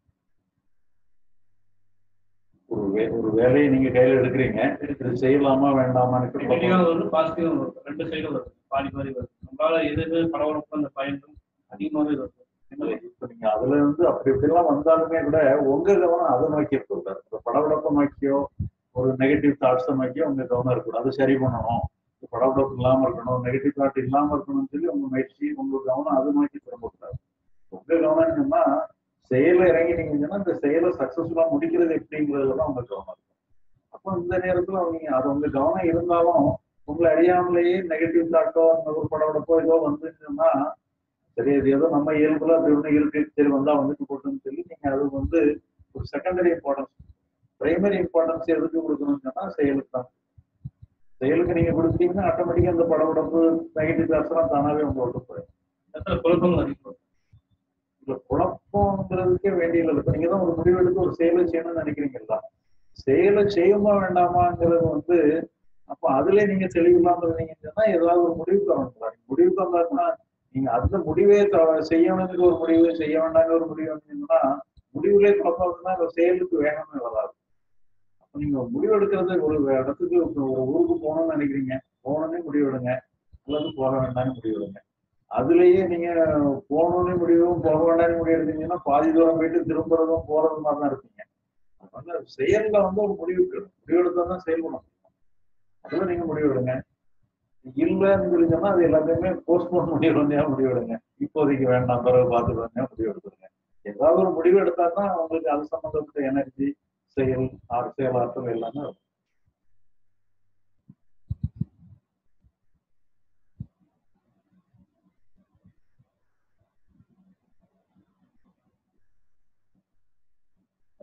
ஒரு வே ஒரு வேலையை நீங்க கையில எடுக்கிறீங்க இது செய்யலாமா வேண்டாமான்னு நெகட்டிவாக வருது பாசிட்டிவாக வருது ரெண்டு சைடும் வருது பாதி பாதி வருது நம்மளால எது எது பரவலப்பு அந்த பயன்கள் அதிகமாகவே வருது என்ன இப்ப நீங்க அதுல இருந்து அப்படி இப்படிலாம் வந்தாலுமே கூட உங்க கவனம் அதை நோக்கி இருக்கக்கூடாது இந்த படபடப்பை நோக்கியோ ஒரு நெகட்டிவ் தாட்ஸை நோக்கியோ உங்க கவனம் இருக்கக்கூடாது அது சரி பண்ணணும் இந்த படபடப்பு இல்லாம இருக்கணும் நெகட்டிவ் தாட் இல்லாம இருக்கணும்னு சொல்லி உங்க முயற்சி உங்க கவனம் அதை நோக்கி திரும்பக்கூடாது உங்க கவனம் என்னன்னா செயலை இறங்கிட்டீங்கன்னா இந்த செயலை சக்சஸ்ஃபுல்லா முடிக்கிறது எப்படிங்கிறதுல தான் உங்க கவனம் இருக்கும் அப்போ இந்த நேரத்துல நீங்க அது உங்க கவனம் இருந்தாலும் உங்களை அறியாமலேயே நெகட்டிவ் தாட்டோ அந்த ஒரு படபடப்போ ஏதோ வந்துச்சுன்னா சரி அது ஏதோ நம்ம இயல்புல அப்படி ஒண்ணு இருக்கு சரி வந்தா வந்துட்டு போட்டுன்னு சொல்லி நீங்க அது வந்து ஒரு செகண்டரி இம்பார்ட்டன்ஸ் பிரைமரி இம்பார்ட்டன்ஸ் எதுக்கு கொடுக்கணும்னு சொன்னா செயலுக்கு தான் செயலுக்கு நீங்க கொடுத்தீங்கன்னா ஆட்டோமேட்டிக்கா அந்த படபடப்பு நெகட்டிவ் தாட்ஸ் எல்லாம் தானாவே உங்க விட்டு போயிடும் இடத்துல குழப்பங்கள் அதிகம் இல்ல குழப்பங்கிறதுக்கே வேண்டிய இல்லை இப்ப நீங்க தான் ஒரு முடிவு எடுத்து ஒரு செயலை செய்யணும்னு நினைக்கிறீங்களா செயலை செய்யுமா வேண்டாமாங்கிறது வந்து அப்ப அதுல நீங்க தெளிவில்லாம இருந்தீங்கன்னு சொன்னா ஏதாவது ஒரு முடிவுக்கு வரணும் முடிவுக்கு வந்தாருன்னா நீங்க அந்த முடிவே த- செய்யணுங்கிற ஒரு முடிவு செய்ய வேண்டாங்கிற ஒரு முடிவு வந்தீங்கன்னா முடிவுலே குழப்பம் இருந்தா அந்த செயலுக்கு வேகமே வராது அப்ப நீங்க ஒரு முடிவு எடுக்கிறது ஒரு இடத்துக்கு ஒரு ஊருக்கு போகணும்னு நினைக்கிறீங்க போகணும்னே முடிவு எடுங்க அல்லது போக வேண்டாம்னு முடிவு எடுங்க அதுலயே நீங்க போகணும்னு முடிவும் போக வேண்டாம்னு முடிவு எடுத்தீங்கன்னா பாதி தூரம் போயிட்டு திரும்புறதும் போறதும் மாதிரி தான் இருப்பீங்க அதனால செயல்ல வந்து ஒரு முடிவு எடுக்கணும் முடிவு எடுத்தா தான் செயல் பண்ண முடியும் அதுல நீங்க முடிவு எடுங்க இல்லைன்னு சொல்லி சொன்னா அது எல்லாத்தையுமே போஸ்ட்போன் பண்ணிடுவாங்க முடிவு எடுங்க இப்போதைக்கு வேண்டாம் பிறகு பார்த்துடுவாங்க முடிவு எடுத்துருங்க ஏதாவது ஒரு முடிவு எடுத்தா தான் உங்களுக்கு அது சம்பந்தப்பட்ட எனர்ஜி செயல் ஆ- செயலாற்றல் எல்லாமே வரும்.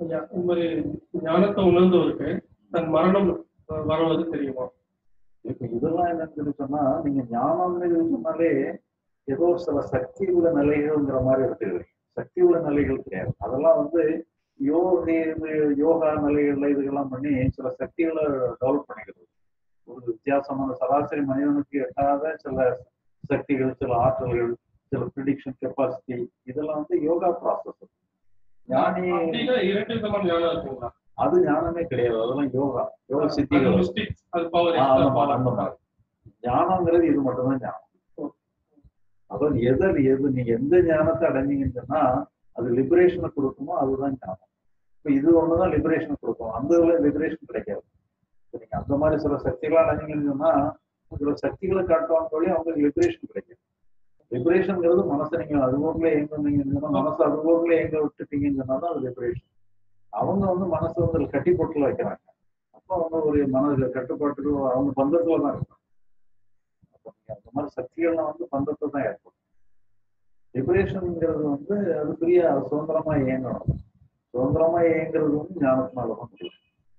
ஐயா இந்த மாதிரி ஞானத்தை உணர்ந்தவருக்கு தன் மரணம் அஹ், வருவது தெரியுமா இப்ப இதெல்லாம் என்னன்னு சொல்லி சொன்னா நீங்க ஞானம்னு சொல்லி சொன்னாலே ஏதோ சில சக்தி உள்ள நிலைகள்ங்கிற மாதிரி எடுத்துக்கிறீங்க சக்தி உள்ள நிலைகள் கிடையாது அதெல்லாம் வந்து யோக யோகா நிலைகள்ல இதுக்கெல்லாம் பண்ணி சில சக்திகளை டெவலப் பண்ணிக்கிறது ஒரு வித்தியாசமான சராசரி மனிதனுக்கு எட்டாத சில சக்திகள் சில ஆற்றல்கள் சில ப்ரிடிக்ஷன் கெப்பாசிட்டி இதெல்லாம் வந்து யோகா ப்ராசஸ் ஞானி அப்படின்னா இரண்டு விதமான ஞானம் இருக்குங்களா அது ஞானமே கிடையாது அதெல்லாம் யோகா யோக அது சித்திகள் மிஸ்டிக்ஸ் அது பவர் ஆ, அந்த மாதிரி, அந்த மாதிரி. ஞானம்ங்கிறது இது மட்டும்தான் ஞானம் அதாவது எதில் எது நீங்க எந்த ஞானத்தை அடைஞ்சீங்கன்னு சொன்னா அது லிபரேஷனை கொடுக்குமோ அதுதான் ஞானம் இப்ப இது ஒண்ணுதான் லிபரேஷன் கொடுக்கும் அந்த இதுல லிபரேஷன் கிடைக்காது இப்ப நீங்க அந்த மாதிரி சில சக்திகளை அடைஞ்சீங்கன்னு சொன்னா சில சக்திகளை காட்டுவாங்க சொல்லி அவங்களுக்கு லிபரேஷன் கிடைக்கும் லிபரேஷன்ங்கிறது மனசை நீங்க அதுபோக்குல எங்க சொன்னா மனசு அதுபோக்குல எங்க விட்டுட்டீங்கன்னு சொன்னா தான் அது லிபரேஷன் அவங்க வந்து மனசை வந்து கட்டி போட்டுல வைக்கிறாங்க அப்போ அவங்க ஒரு மனதுல கட்டுப்பாட்டுக்கு அவங்க பந்தத்துல தான் இருப்பாங்க அப்போ நீங்க அந்த மாதிரி சக்திகள்லாம் வந்து பந்தத்தை தான் ஏற்படும் லிபரேஷன்ங்கிறது வந்து அது பெரிய சுதந்திரமா இயங்கணும் சுதந்திரமா இயங்குறது வந்து ஞானத்தினால தான் முடியும்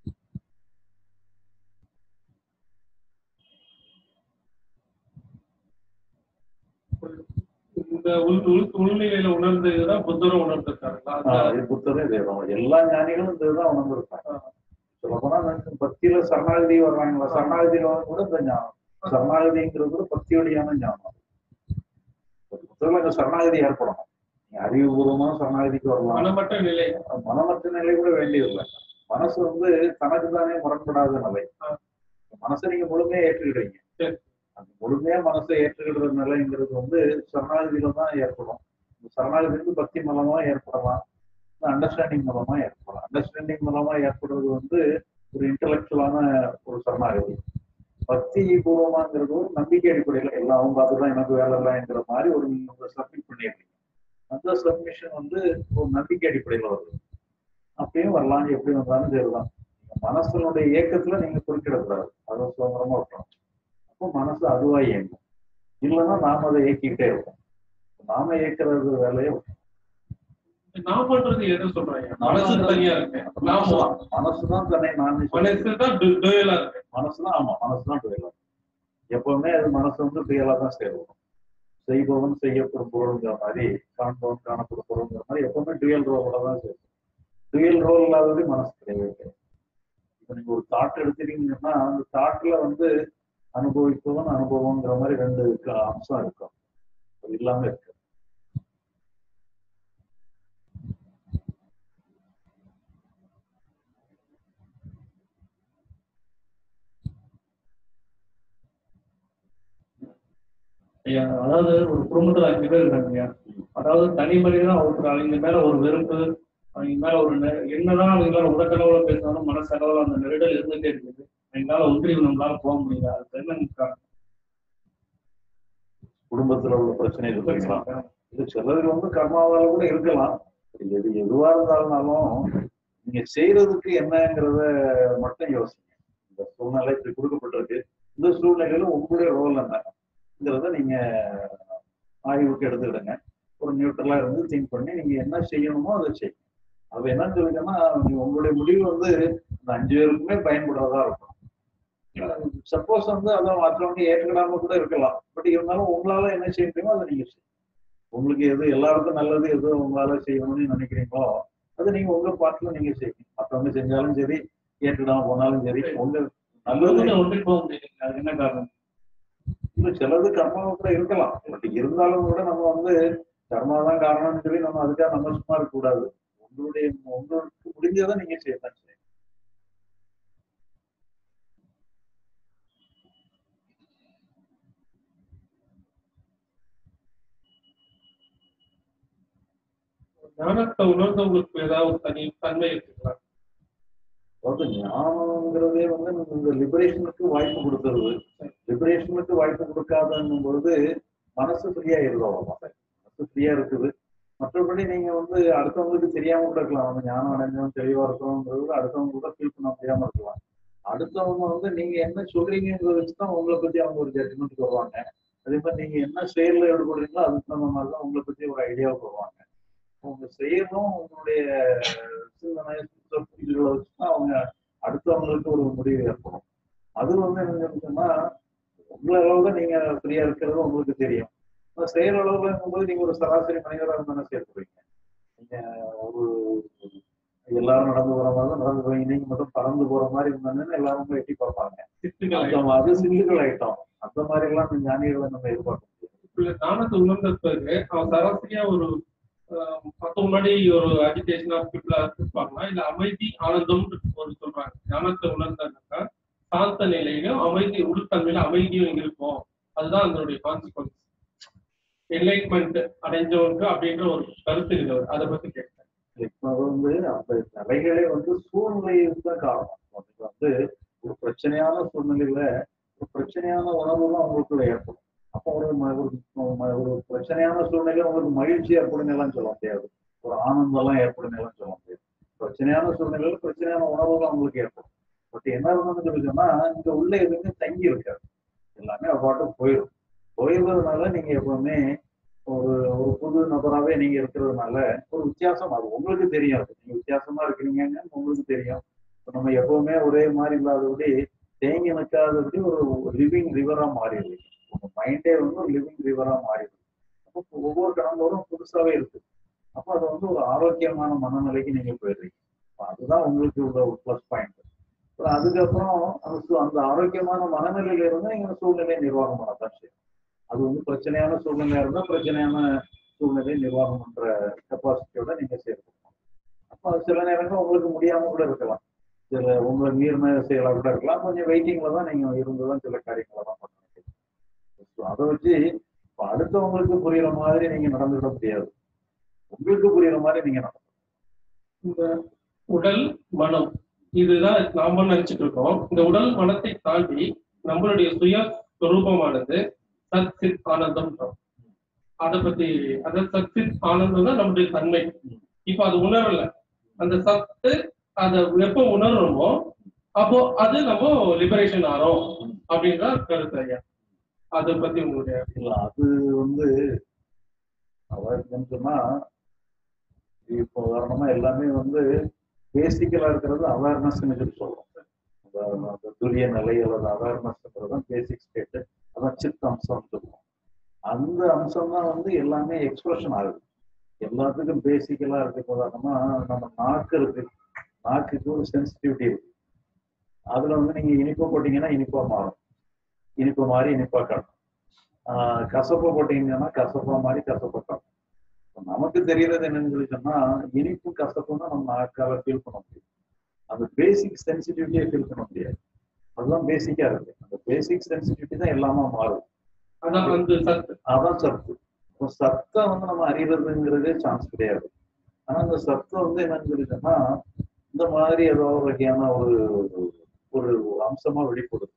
இந்த உள் உள் உள்நிலையில உணர்ந்ததுதான் புத்தரும் உணர்ந்திருக்காருங்களா அந்த- ஆஹ் இது புத்தரே தேவம் எல்லா ஞானிகளும் இந்த இதுதான் உணர்ந்திருப்பாங்க சொல்ல போனா எனக்கு பக்தியில சரணாகதி வர்றாங்களா சரணாகதியில வந்து கூட இந்த ஞானம் சரணாகதிங்கிறது கூட பக்தியோடையான ஞானம் புத்தகத்துல இந்த சரணாகதி ஏற்படணும் நீங்க அறிவுபூர்வமா சரணாகதிக்கு வரலாம் மனமற்ற நிலை மனமற்ற நிலை கூட வேண்டியதில்லை மனசு வந்து தனக்கு தானே முரண்படாத நிலை ஆ. மனசை நீங்க முழுமையா ஏற்றுக்கிடுவீங்க சரி. அந்த முழுமையா மனசை ஏற்றுக்கிடுற நிலைங்கிறது வந்து சரணாகதியில தான் ஏற்படும் இந்த சரணாகதி வந்து பக்தி மூலமா ஏற்படலாம் அண்டர்ஸ்டாண்டிங் மூலமா ஏற்படலாம் அண்டர்ஸ்டாண்டிங் மூலமா ஏற்படுறது வந்து ஒரு இன்டலெக்சுவலான ஒரு சரணாகதி பக்தி பூர்வமாங்கிறது ஒரு நம்பிக்கை அடிப்படையில் எல்லாம் அவங்க அதுதான் எனக்கு வேலை இல்லைங்கிற மாதிரி ஒரு நீங்க சப்மிட் பண்ணிடுறீங்க அந்த சப்மிஷன் வந்து ஒரு நம்பிக்கை அடிப்படையில் வருது அப்பயும் வரலாம் எப்படி வந்தாலும் சரிதான் நீங்க மனசனுடைய இயக்கத்துல நீங்க குறுக்கிடக்கூடாது அதை சுதந்திரமா விட்டணும் அப்போ மனசு அதுவா இயங்கும் இல்லைன்னா நாம அதை இயக்கிக்கிட்டே இருப்போம் நாம இயக்குறது வேலையை விட்டணும். நான் பண்றது எதை சொல்றேன் மனசு தனியா இருக்கு நாம மனசுதான் மனசுதான் தன்னை நான் மனசு தான் டுவெலா இருக்கு மனசுதான் ஆமா மனசுதான் டுவெலா எப்பவுமே அது மனசு வந்து டுவெலா தான் சேரும் செய்பவன் செய்யப்படும் பொருளுங்கிற மாதிரி காண்பவன் காணப்படும் பொருளுங்கிற மாதிரி எப்பவுமே டுவெல் ரோலோட தான் சேரும் டுவெல் ரோல் இல்லாதது மனசு கிடையவே கிடையாது இப்போ நீங்க ஒரு தாட் எடுத்துட்டீங்கன்னா அந்த தாட்ல வந்து அனுபவிப்பவன் அனுபவங்கிற மாதிரி ரெண்டு க- அம்சம் இருக்கும் அது இல்லாம இருக்கு ஐயா அதாவது ஒரு குடும்பத்துல அஞ்சு பேர் இருக்காங்க ஐயா அதாவது தனி மனிதனா ஒருத்தர் அவங்க மேல ஒரு வெறுப்பு அவங்க மேல ஒரு நெ- என்னதான் அவங்க மேல உடற்கனவுல பேசினாலும் மனசளவுல அந்த நெருடல் இருந்துட்டே இருக்குது எங்களால ஒன்றி நம்மளால போக முடியல அது என்ன காரணம்? குடும்பத்துல உள்ள பிரச்சனை இருக்குங்களா இது சிலது வந்து கர்மாவால கூட இருக்கலாம் எது எதுவா இருந்தாலும் நீங்க செய்யறதுக்கு என்னங்கிறத மட்டும் யோசிங்க இந்த சூழ்நிலை இப்படி கொடுக்கப்பட்டிருக்கு இந்த சூழ்நிலையில உங்களுடைய ரோல் என்னங்கிறத நீங்க ஆய்வுக்கு எடுத்துக்கிடுங்க ஒரு நியூட்ரலா இருந்து திங்க் பண்ணி நீங்க என்ன செய்யணுமோ அதை செய்யுங்க அது என்னன்னு சொல்லிட்டோம்னா நீங்க உங்களுடைய முடிவு வந்து இந்த அஞ்சு பேருக்குமே பயன்படுறதா இருக்கும் சப்போஸ் வந்து அதை மற்றவங்க ஏற்றுக்கிடாம கூட இருக்கலாம் பட் இருந்தாலும் உங்களால என்ன செய்ய முடியுமோ அதை நீங்க செய்யுங்க உங்களுக்கு எது எல்லாருக்கும் நல்லது எது உங்களால செய்யணும்னு நினைக்கிறீங்களோ அது நீங்க உங்க பாட்டுல நீங்க செய்யுங்க மற்றவங்க செஞ்சாலும் சரி ஏற்றுக்கிடாம போனாலும் சரி உங்க நல்லது குடும்பத்துல ஒன்றி போக முடியல அது என்ன காரணம் இல்ல சிலது கர்மாவும் கூட இருக்கலாம் பட் இருந்தாலும் கூட நம்ம வந்து கர்மா தான் காரணம்னு சொல்லி நம்ம அதுக்காக நம்ம சும்மா இருக்க கூடாது உங்களுடைய உங்களுக்கு முடிஞ்சதை நீங்க செய்யலாம் செய்யுங்க ஞானத்தை உணர்ந்தவங்களுக்கு ஏதாவது தனி தன்மை இருக்குங்களா அதாவது ஞானம்ங்கிறதே வந்து நமக்கு இந்த லிபரேஷனுக்கு வாய்ப்பு கொடுத்துருது லிபரேஷனுக்கு வாய்ப்பு கொடுக்காதுன்னும் பொழுது மனசு ஃப்ரீயா இருக்கும் மனசு ஃப்ரீயா இருக்குது மற்றபடி நீங்க வந்து அடுத்தவங்களுக்கு தெரியாம கூட இருக்கலாம் நம்ம ஞானம் அடைஞ்சவங்க தெளிவா இருக்கணுங்கிறது அடுத்தவங்க கூட ஃபீல் பண்ண முடியாம இருக்கலாம் அடுத்தவங்க வந்து நீங்க என்ன சொல்றீங்கிறத வச்சுதான் உங்களை பத்தி அவங்க ஒரு ஜட்மெண்ட்டுக்கு வருவாங்க அதே மாதிரி நீங்க என்ன செயல்ல ஈடுபடுறீங்களோ அதுக்கு தகுந்த மாதிரி தான் உங்களை பத்தி ஒரு ஐடியாவுக்கு வருவாங்க உங்க செயலும் உங்களுடைய சிந்தனை சுத்த புரிதல்களை வச்சுதான் அவங்க அடுத்தவங்களுக்கு ஒரு முடிவு ஏற்படும் அது வந்து என்னன்னு சொன்னா உங்களை அளவுல நீங்க ஃப்ரீயா இருக்கிறது உங்களுக்கு தெரியும் ஆனா செயல் அளவுல இருக்கும்போது நீங்க ஒரு சராசரி மனிதராக இருந்தானே சேர்த்துருவீங்க நீங்க ஒரு எல்லாரும் நடந்து போற மாதிரி தான் நடந்து போவீங்க நீங்க மட்டும் பறந்து போற மாதிரி இருந்தாங்கன்னு எல்லாரும் எட்டி பார்ப்பாங்க சித்துக்களை அந்த மாதிரி சிந்துக்கள் ஆயிட்டோம் அந்த மாதிரி எல்லாம் இந்த ஞானிகளை நம்ம எதிர்பார்க்க முடியாது உள்ள ஞானத்தை உணர்ந்த பிறகு அவன் சராசரியா ஒரு ஆஹ், மத்த முன்னாடி ஒரு அஜிடேஷன் ஆஃப் பீப்புளா இருப்பாங்களா இல்ல அமைதி ஆனந்தம் ஒரு சொல்றாங்க ஞானத்தை உணர்ந்தாக்கா சாந்த நிலையிலும் அமைதி உள்தன்மையில அமைதியும் இங்க இருக்கும் அதுதான் அதனுடைய கான்சிக்வன்ஸ் என்லைட்மெண்ட் அடைஞ்சவனுக்கு அப்படின்ற ஒரு கருத்து இருக்கு அதை பத்தி கேட்டேன் இப்ப வந்து அந்த நிலைகளே வந்து சூழ்நிலைக்கு தான் காரணம் உங்களுக்கு வந்து ஒரு பிரச்சனையான சூழ்நிலையில ஒரு பிரச்சனையான உணர்வு தான் உங்களுக்குள்ள ஏற்படும் அப்போ ஒரு ம- ஒரு ம- ஒரு பிரச்சனையான சூழ்நிலையில உங்களுக்கு மகிழ்ச்சி ஏற்படும் எல்லாம் சொல்ல முடியாது ஒரு ஆனந்தம் எல்லாம் ஏற்படும் எல்லாம் சொல்ல முடியாது பிரச்சனையான சூழ்நிலையில பிரச்சனையான உணர்வு தான் உங்களுக்கு ஏற்படும் பட் என்ன இருந்ததுன்னு சொல்லி சொன்னா இங்க உள்ள எதுவுமே தங்கி இருக்காது எல்லாமே அப்பாட்டு போயிடும் போயிடுறதுனால நீங்க எப்பவுமே ஒரு ஒரு புது நபராவே நீங்க இருக்கிறதுனால ஒரு வித்தியாசம் அது உங்களுக்கு தெரியும் அது நீங்க வித்தியாசமா இருக்கிறீங்கன்னு உங்களுக்கு தெரியும் இப்ப நம்ம எப்பவுமே ஒரே மாதிரி இல்லாதபடி தேங்கி நிற்காதபடி ஒரு லிவிங் ரிவரா மாறிடுது உங்க மைண்டே வந்து ஒரு லிவிங் ரிவரா மாறிடுது அப்போ ஒவ்வொரு கடந்தோறும் புதுசாவே இருக்கு அப்போ அது வந்து ஒரு ஆரோக்கியமான மனநிலைக்கு நீங்க போயிடுறீங்க அப்ப அதுதான் உங்களுக்கு உள்ள ஒரு ப்ளஸ் பாயிண்ட் அதுக்கப்புறம் அந்த சு- அந்த ஆரோக்கியமான மனநிலையில இருந்து நீங்க சூழ்நிலை நிர்வாகம் பண்ணத்தான் செய்யும் அது வந்து பிரச்சனையான சூழ்நிலையா இருந்தா பிரச்சனையான சூழ்நிலை நிர்வாகம் பண்ற கெப்பாசிட்டியோட நீங்க சேர்க்கணும் அப்போ அது சில நேரங்கள் உங்களுக்கு முடியாம கூட இருக்கலாம் சில உங்களை மீறின செயலா கூட இருக்கலாம் கொஞ்சம் வெயிட்டிங்ல தான் நீங்க இருந்துதான் சில காரியங்களை தான் பண்ண வேண்டியது So அதை வச்சு இப்ப அடுத்தவங்களுக்கு புரியுற மாதிரி நீங்க நடந்துட முடியாது உங்களுக்கு புரியுற மாதிரி நீங்க நடந்து இந்த உடல் மனம் இதுதான் நாம நினைச்சிட்டு இருக்கோம் இந்த உடல் மனத்தை தாண்டி நம்மளுடைய சுய சொரூபமானது சத் சித் ஆனந்தம் அதை பத்தி அதாவது சத் சித் ஆனந்தம் தான் நம்முடைய தன்மை இப்ப அது உணரல அந்த சத்து அதை எப்போ உணர்றோமோ அப்போ அது நம்ம லிபரேஷன் ஆறோம் அப்படின்ற கருத்து ஐயா அதை பத்தி உங்களுடைய இல்ல அது வந்து அதாவது சொன்னா இப்போ உதாரணமா எல்லாமே வந்து பேசிக்கலா இருக்கிறது அவேர்னஸ் சொல்லி சொல்றோம் அதாவது அந்த துரிய நிலை அல்லது அவேர்னஸ்ன்றது தான் பேசிக் ஸ்டேட் அதான் சித் அம்சம் சொல்லுவோம் அந்த அம்சம் தான் வந்து எல்லாமே எக்ஸ்பிரஷன் ஆகுது எல்லாத்துக்கும் பேசிக்கலா இருக்கு உதாரணமா நம்ம நாக்கு இருக்கு நாக்குக்கு ஒரு சென்சிட்டிவிட்டி இருக்கு அதுல வந்து நீங்க இனிப்பு போட்டீங்கன்னா இனிப்பா மாறும் இனிப்பு மாதிரி இனிப்பா காட்டும் ஆஹ் கசப்பை போட்டீங்கன்னா கசப்பா மாதிரி கசப்பா காட்டும் இப்ப நமக்கு தெரியறது என்னன்னு சொல்லி சொன்னா இனிப்பு கசப்புன்னா நம்ம நாக்கால ஃபீல் பண்ண முடியும் அந்த பேசிக் சென்சிட்டிவிட்டியை ஃபீல் பண்ண முடியாது அதுதான் பேசிக்கா இருக்கு அந்த பேசிக் சென்சிட்டிவிட்டி தான் எல்லாமே மாறும் அதான் அந்த சத்து அதான் சத்து இப்போ சத்தை வந்து நம்ம அறியறதுங்கிறதே சான்ஸ் கிடையாது ஆனா அந்த சத்தை வந்து என்னன்னு சொல்லி சொன்னா இந்த மாதிரி ஏதோ ஒரு வகையான ஒரு ஒரு ஒரு அம்சமா வெளிப்படுது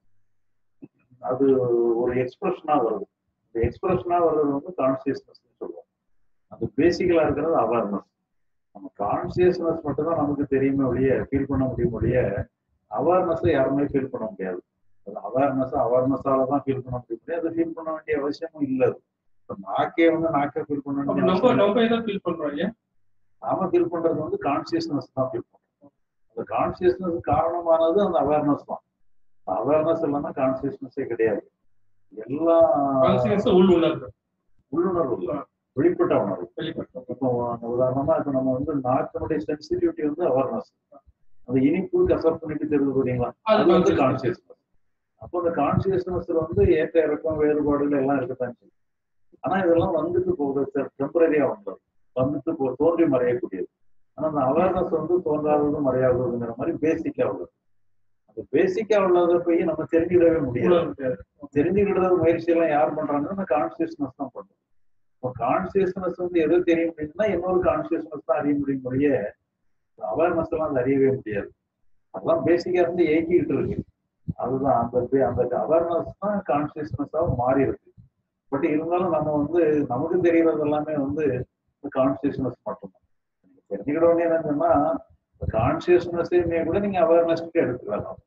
அது ஒரு எக்ஸ்பிரஷனா வருது இந்த எக்ஸ்பிரஷனா வர்றது வந்து கான்சியஸ்னஸ் சொல்லுவோம் அது பேசிக்கலா இருக்கிறது அவேர்னஸ் நம்ம கான்சியஸ்னஸ் மட்டும் தான் நமக்கு தெரியுமே ஒழிய ஃபீல் பண்ண முடியும் ஒழிய அவேர்னஸை யாருமே ஃபீல் பண்ண முடியாது அது அவேர்னஸ் அவேர்னஸால தான் ஃபீல் பண்ண முடியும் அது ஃபீல் பண்ண வேண்டிய அவசியமும் இல்லை இப்ப நாக்கே வந்து நாக்கே ஃபீல் பண்ண அப்ப வேண்டிய நம்ம அவசியம் இல்லை. நம்ம எதை ஃபீல் பண்றோம் ஐயா நாம ஃபீல் பண்றது வந்து கான்சியஸ்னஸ் தான் ஃபீல் பண்றோம் அந்த கான்சியஸ்னஸ் காரணமானது அந்த அவேர்னஸ் தான் அவேர்னஸ் இல்லைன்னா கான்சியஸ்னஸே கிடையாது எல்லா கான்சியஸ் உள் உணர்வு உள்ளுணர்வு இல்லை வெளிப்பட்ட உணர்வு வெளிப்பட்டோம் இப்போ உதாரணமா இப்போ நம்ம வந்து நாக்கினுடைய சென்சிட்டிவிட்டி வந்து அவேர்னஸ் அந்த இனிப்பு கசப்புனிட்டு தெரிஞ்சு போறீங்களா அது அது வந்து consciousness. கான்சியஸ்னஸ் அப்போ அந்த கான்சியஸ்னஸ்ல வந்து ஏற்ற இறக்கம் வேறுபாடுகள் எல்லாம் இருக்கத்தான் செய்யும் ஆனா இதெல்லாம் வந்துட்டு போகுது டெம்பரரியா வந்தது வந்துட்டு போ தோன்றி மறையக்கூடியது ஆனா அந்த அவேர்னஸ் வந்து தோன்றாதது மறையாததுங்கிற மாதிரி பேசிக்கா உள்ளது அந்த பேசிக்கா உள்ளதை போய் நம்ம தெரிஞ்சுக்கிடவே முடியாது உணர்வு தேவை. தெரிஞ்சுக்கிடுறது முயற்சி எல்லாம் யார் பண்றாங்கன்னா அந்த கான்சியஸ்னஸ் தான் பண்ணும் இப்போ கான்சியஸ்னஸ் வந்து எது தெரிய முடியும்னா இன்னொரு கான்சியஸ்னஸ் தான் அறிய முடியும் முடிய அவேர்னஸ் எல்லாம் அது அறியவே முடியாது அதெல்லாம் பேசிக்கா இருந்து ஏங்கிக்கிட்டு இருக்கு அதுதான் அந்த பே- அந்த அவேர்னஸ் தான் கான்சியஸ்னஸாக மாறி இருக்கு பட் இருந்தாலும் நம்ம வந்து நமக்கு தெரியறது எல்லாமே வந்து கான்சியஸ்னஸ் மட்டும்தான் நீங்க தெரிஞ்சுக்கிட வேண்டிய என்னன்னா கான்சியஸ்னஸையுமே கூட நீங்க அவேர்னஸ்க்கு எடுத்துக்கலாம்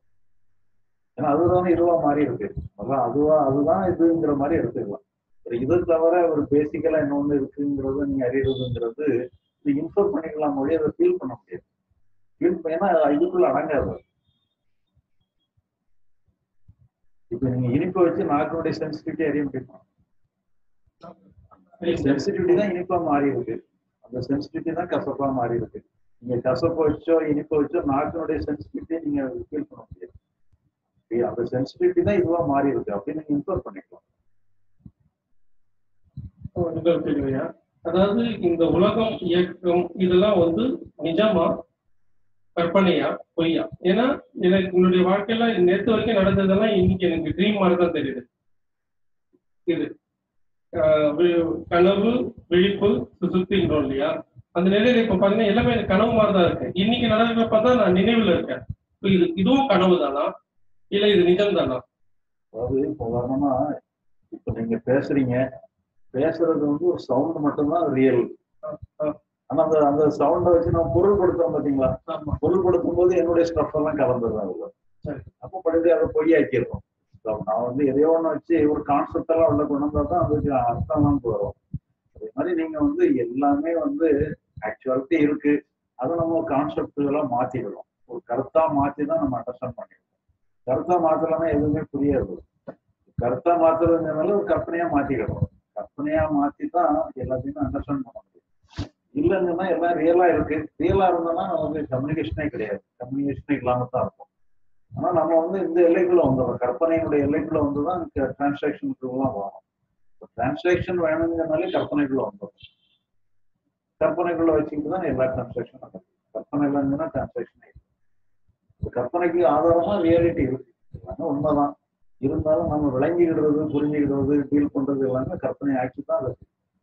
ஏன்னா அதுதான் இதுவா மாறி இருக்கு அதான் அதுவா அதுதான் இதுங்கிற மாதிரி எடுத்துக்கலாம் ஒரு இது தவிர ஒரு பேசிக்கலா இன்னொன்னு இருக்குங்கிறத நீங்க அறியறதுங்கிறது இது இன்ஃபர் பண்ணிக்கலாம் மொழி அதை ஃபீல் பண்ண முடியாது ஃபீல் ஏன்னா இதுக்குள்ள அடங்காது இப்ப நீங்க இனிப்பை வச்சு நாக்கினுடைய சென்சிட்டிவிட்டி அறிய முடியுமா சென்சிட்டிவிட்டி தான் இனிப்பா மாறி இருக்கு அந்த சென்சிட்டிவிட்டி தான் கசப்பா மாறி இருக்கு நீங்க கசப்பை வச்சோ இனிப்பை வச்சோ நாக்கினுடைய சென்சிட்டிவிட்டி நீங்க ஃபீல் பண்ண முடியாது ஏய், அந்த சென்சிட்டிவிட்டி தான் இதுவா மாறி இருக்கு அப்படின்னு நீங்க இன்ஃபர் பண்ணிக்கலாம் முதல் கேள்வியா அதாவது இந்த உலகம் இயக்கம் இதெல்லாம் வந்து நிஜமா கற்பனையா பொய்யா ஏன்னா எனக்கு என்னுடைய வாழ்க்கையில நேத்து வரைக்கும் நடந்ததெல்லாம் இன்னைக்கு எனக்கு ட்ரீம் மாதிரி தான் தெரியுது இது ஆஹ் வி- கனவு விழிப்பு சுசுத்தின்றோம் இல்லையா அந்த நிலையில இப்ப பாத்தீங்கன்னா எல்லாமே எனக்கு கனவு மாதிரி தான் இருக்கு இன்னைக்கு நடக்கிறப்ப தான் நான் நினைவுல இருக்கேன் இப்ப இது இதுவும் கனவு தானா இல்ல இது நிஜம் தானா அதாவது இப்போ உதாரணமா இப்ப நீங்க பேசுறீங்க பேசுறது வந்து ஒரு சவுண்ட் மட்டும்தான் ரியல் ஆனா அந்த அந்த சவுண்டை வச்சு நம்ம பொருள் கொடுத்தோம் பாத்தீங்களா ஆமா பொருள் கொடுக்கும் போது என்னுடைய ஸ்டஃப் எல்லாம் கலந்துதான் அதுல சரி. அப்போ படிச்சு அதை பொய்யாக்கிடுறோம் So, நான் வந்து எதையோ ஒண்ணு வச்சு ஒரு கான்செப்ட் எல்லாம் உள்ள கொண்டு வந்தா தான் அதுக்கு அர்த்தம்லாம் வரும் அதே மாதிரி நீங்க வந்து எல்லாமே வந்து ஆக்சுவாலிட்டி இருக்கு அதை நம்ம கான்செப்டுகளா மாத்திக்கிறோம் ஒரு கருத்தா மாத்தி தான் நம்ம அண்டர்ஸ்டாண்ட் பண்ணிருக்கோம் கருத்தா மாத்தலன்னா எதுவுமே புரியாது கருத்தா மாத்துறதுனால ஒரு கற்பனையா மாத்திக்கிறோம் கற்பனையா மாத்தி தான் எல்லாத்தையுமே அண்டர்ஸ்டாண்ட் பண்ண முடியும் இல்லைங்கன்னா எல்லாம் ரியலா இருக்கு ரியலா இருந்தோம்னா நமக்கு கம்யூனிகேஷனே கிடையாது கம்யூனிகேஷனே இல்லாம தான் இருக்கும் ஆனா நம்ம வந்து இந்த எல்லைக்குள்ள வந்துடும் கற்பனையினுடைய எல்லைக்குள்ள வந்து தான் டிரான்சாக்ஷனுக்குலாம் வரும் டிரான்சாக்ஷன் வேணுங்கிறனாலே கற்பனைக்குள்ள வந்துடும் கற்பனைக்குள்ள வச்சுக்கிட்டு தான் எல்லா டிரான்சாக்ஷன் நடக்கும் கற்பனை இல்லைங்கன்னா டிரான்சாக்ஷன் இல்லை கற்பனைக்கு ஆதாரமா ரியாலிட்டி இருக்கு எல்லாமே உண்மைதான் இருந்தாலும் நம்ம விளங்கிக்கிடுறது புரிஞ்சுக்கிடுறது ஃபீல் பண்றது எல்லாமே கற்பனை ஆக்கி தான் அது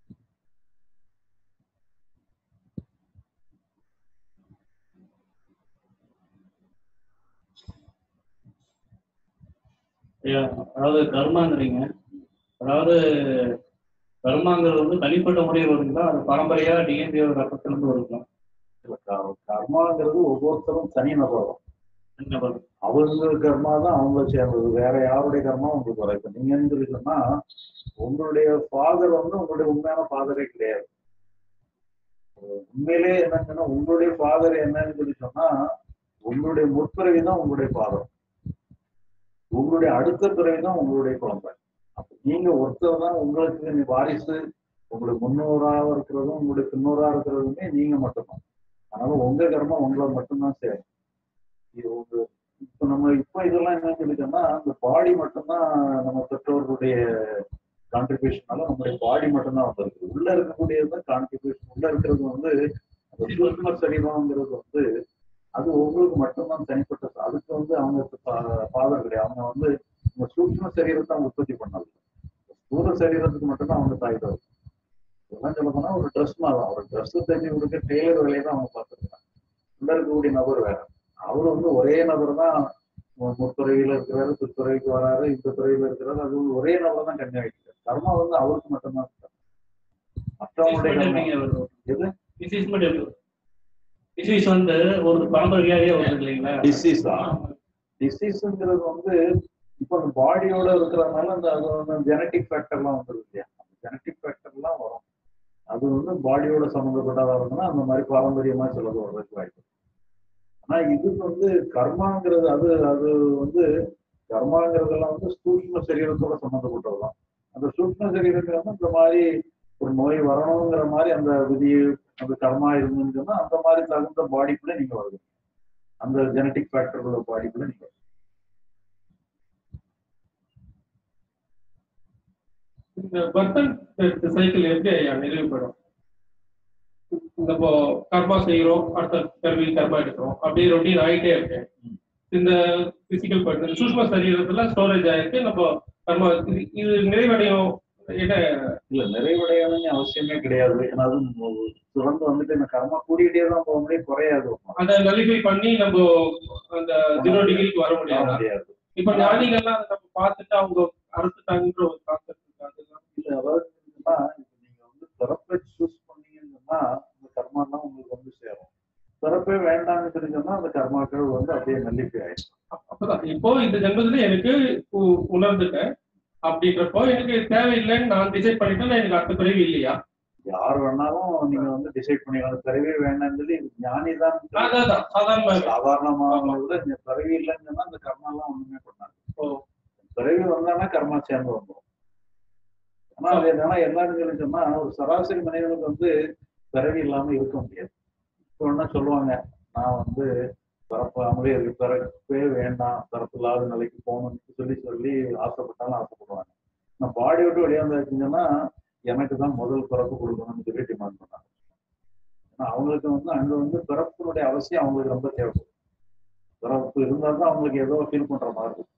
ஐயா, அதாவது கர்மாங்கிறீங்க அதாவது கர்மாங்கிறது வந்து தனிப்பட்ட முறையில் வருங்களா அது பரம்பரையா டிஎன்ஏ ரத்தத்திலிருந்து வருங்களா இல்ல, க- கர்மாங்கிறது ஒவ்வொருத்தரும் தனி நபர் தான். என்ன பண்ணுறது அவங்க கர்மா தான் அவங்கள சேர்ந்தது வேற யாருடைய கர்மா உங்களுக்கு வர இப்ப நீங்க என்ன சொல்லிட்டோம்னா உங்களுடைய ஃபாதர் வந்து உங்களுடைய உண்மையான ஃபாதரே கிடையாது உண்மையிலே என்னங்கன்னா உங்களுடைய ஃபாதர் என்னன்னு சொல்லி சொன்னா உங்களுடைய முற்பிறவி தான் உங்களுடைய ஃபாதர் உங்களுடைய அடுத்த பிறவி தான் உங்களுடைய குழந்தை அப்ப நீங்க ஒருத்தர் தான் உங்களுக்கு நீ வாரிசு உங்களுக்கு முன்னோராக இருக்கிறதும் உங்களுடைய பின்னோரா இருக்கிறதுமே நீங்க மட்டும்தான் அதனால உங்க கர்மா உங்களை மட்டும்தான் சேரும் இது உங்க இப்ப நம்ம இப்ப இதெல்லாம் என்னன்னு சொல்லிட்டோம்னா அந்த பாடி மட்டும்தான் நம்ம பெற்றோர்களுடைய கான்ட்ரிபியூஷனால நம்மளுடைய பாடி மட்டும்தான் வந்திருக்கு உள்ள இருக்கக்கூடியது தான் கான்ட்ரிபியூஷன் உள்ள இருக்கிறது வந்து அந்த சூக்ம சரீரம்ங்கிறது வந்து அது உங்களுக்கு மட்டும்தான் தனிப்பட்ட ச- அதுக்கு வந்து அவங்க ஃபாதர் கிடையாது அவங்க வந்து இந்த சூக்ம சரீரத்தை அவங்க உற்பத்தி பண்ணது ஸ்தூல சரீரத்துக்கு மட்டும்தான் அவங்க தாய் தரும் இதெல்லாம் சொல்ல போனா ஒரு ட்ரெஸ் மாதிரி தான் ஒரு ட்ரெஸ் தைச்சு கொடுக்க டெய்லர் வேலையை தான் அவங்க பார்த்துருக்காங்க உள்ள இருக்கக்கூடிய நபர் வேற அவர் வந்து ஒரே நபர் தான் முத்துறையில இருக்கிறாரு பித்துறைக்கு வராரு இந்த துறையில இருக்கிறாரு அது ஒரே நபர் தான் கன்னியா வைக்கிறார் கர்மா வந்து அவருக்கு மட்டும்தான் இருக்கு. மற்றவங்களுடைய கர்மா எது? டிசீஸ் டிசீஸ் வந்து ஒரு பரம்பரையாவே வருது இல்லைங்களா டிசீஸா டிசீஸ்ங்கிறது வந்து இப்போ அந்த பாடியோட இருக்கிறதுனால அந்த அது வந்து ஜெனட்டிக் ஃபேக்டர்லாம் வந்துருது இல்லையா அந்த ஜெனட்டிக் ஃபேக்டர்லாம் வரும் அது வந்து பாடியோட சம்மந்தப்பட்டதா இருந்ததுன்னா அந்த மாதிரி பாரம்பரியமா சிலது வர்றதுக்கு வாய்ப்பு இருக்கு. ஆனா இதுக்கு வந்து கர்மாங்கிறது அது அது வந்து கர்மாங்கிறதெல்லாம் வந்து சூக்ஷ்ம சரீரத்தோட சம்மந்தப்பட்டதுதான் அந்த சூக்ஷ்ம சரீரத்துல வந்து இந்த மாதிரி ஒரு நோய் வரணுங்கிற மாதிரி அந்த விதி அந்த கர்மா இருந்துன்னு சொன்னா அந்த மாதிரி தகுந்த பாடிக்குள்ள நீங்க வருது அந்த ஜெனட்டிக் ஃபேக்டர் உள்ள பாடிக்குள்ள நீங்க இந்த பர்தன் சைக்கிள் எப்படி ஐயா நிறைவுபடும் இந்த இப்போ கர்மா செய்யறோம் அடுத்த கல்வி கர்மா எடுக்கிறோம் அப்படியே ரொட்டீன் ஆயிட்டே இருக்கு இந்த பிசிக்கல் பார்ட் சூஷ்ம சரீரத்துல ஸ்டோரேஜ் ஆயிருக்கு நம்ம கர்மா இது இது நிறைவடையும் என்ன இல்ல நிறைவடையணும்னு அவசியமே கிடையாது ஏன்னா அது மு- தொடர்ந்து வந்துட்டு இந்த கர்மா கூடிக்கிட்டே தான் போக முடியும் குறையாது அதை நலிஃபை பண்ணி நம்ம அந்த ஜீரோ டிகிரிக்கு வர வர முடியாது முடியாது இப்ப ஞானிகள்லாம் அதை நம்ம பார்த்துட்டு அவங்க அறுத்துட்டாங்கன்ற ஒரு கான்செப்ட் இருக்கு அதெல்லாம் இல்ல அதாவது என்னன்னா, இப்ப நீங்க வந்து பிறப்பை சூஸ் பண்ணீங்கன்னா அந்த கர்மாலாம் உங்களுக்கு வந்து சேரும் பிறப்பே வேண்டாம்னு தெரிஞ்சோம்னா அந்த கர்மாக்கள் வந்து அப்படியே நல்லிப்பை ஆயிடும் அப்ப- அப்பதான் இப்போ இந்த ஜென்மத்துல எனக்கு உ- உணர்ந்துட்டேன் அப்படின்றப்போ எனக்கு தேவையில்லைன்னு நான் டிசைட் பண்ணிட்டேன் எனக்கு அடுத்த பிறவி இல்லையா யார் வேணாலும் நீங்க வந்து டிசைட் பண்ணிக்கலாம் பிறவி வேண்டாம்னு சொல்லி ஞானி தான் அதான் அதான் சாதாரண சாதாரணமானவங்கள இந்த பிறவி இல்லைன்னு சொன்னா அந்த கர்மாலாம் ஒண்ணுமே பண்ணாது ஓ. பிறவி வந்தானா கர்மா சேர்ந்து வந்துடும் ஆனா அது என்னன்னா எல்லாரும் சொல்லி சொன்னா ஒரு சராசரி மனிதனுக்கு வந்து பிறவி இல்லாம இருக்க முடியாது இப்போ என்ன சொல்லுவாங்க நான் வந்து பிறப்பாமலே இருக்கு பிறப்பே வேண்டாம் பிறப்பு இல்லாத நிலைக்கு போகணும்னு சொல்லி சொல்லி ஆசைப்பட்டாலும் ஆசைப்படுவாங்க நான் பாடி விட்டு வெளியே வந்தாச்சுங்கன்னா எனக்கு தான் முதல் பிறப்பு கொடுக்கணும்னு சொல்லி டிமாண்ட் பண்ணாங்க ஏன்னா அவங்களுக்கு வந்து அங்க வந்து பிறப்பினுடைய அவசியம் அவங்களுக்கு ரொம்ப தேவைப்படும் பிறப்பு இருந்தால் தான் அவங்களுக்கு ஏதோ ஃபீல் பண்ற மாதிரி இருக்கும்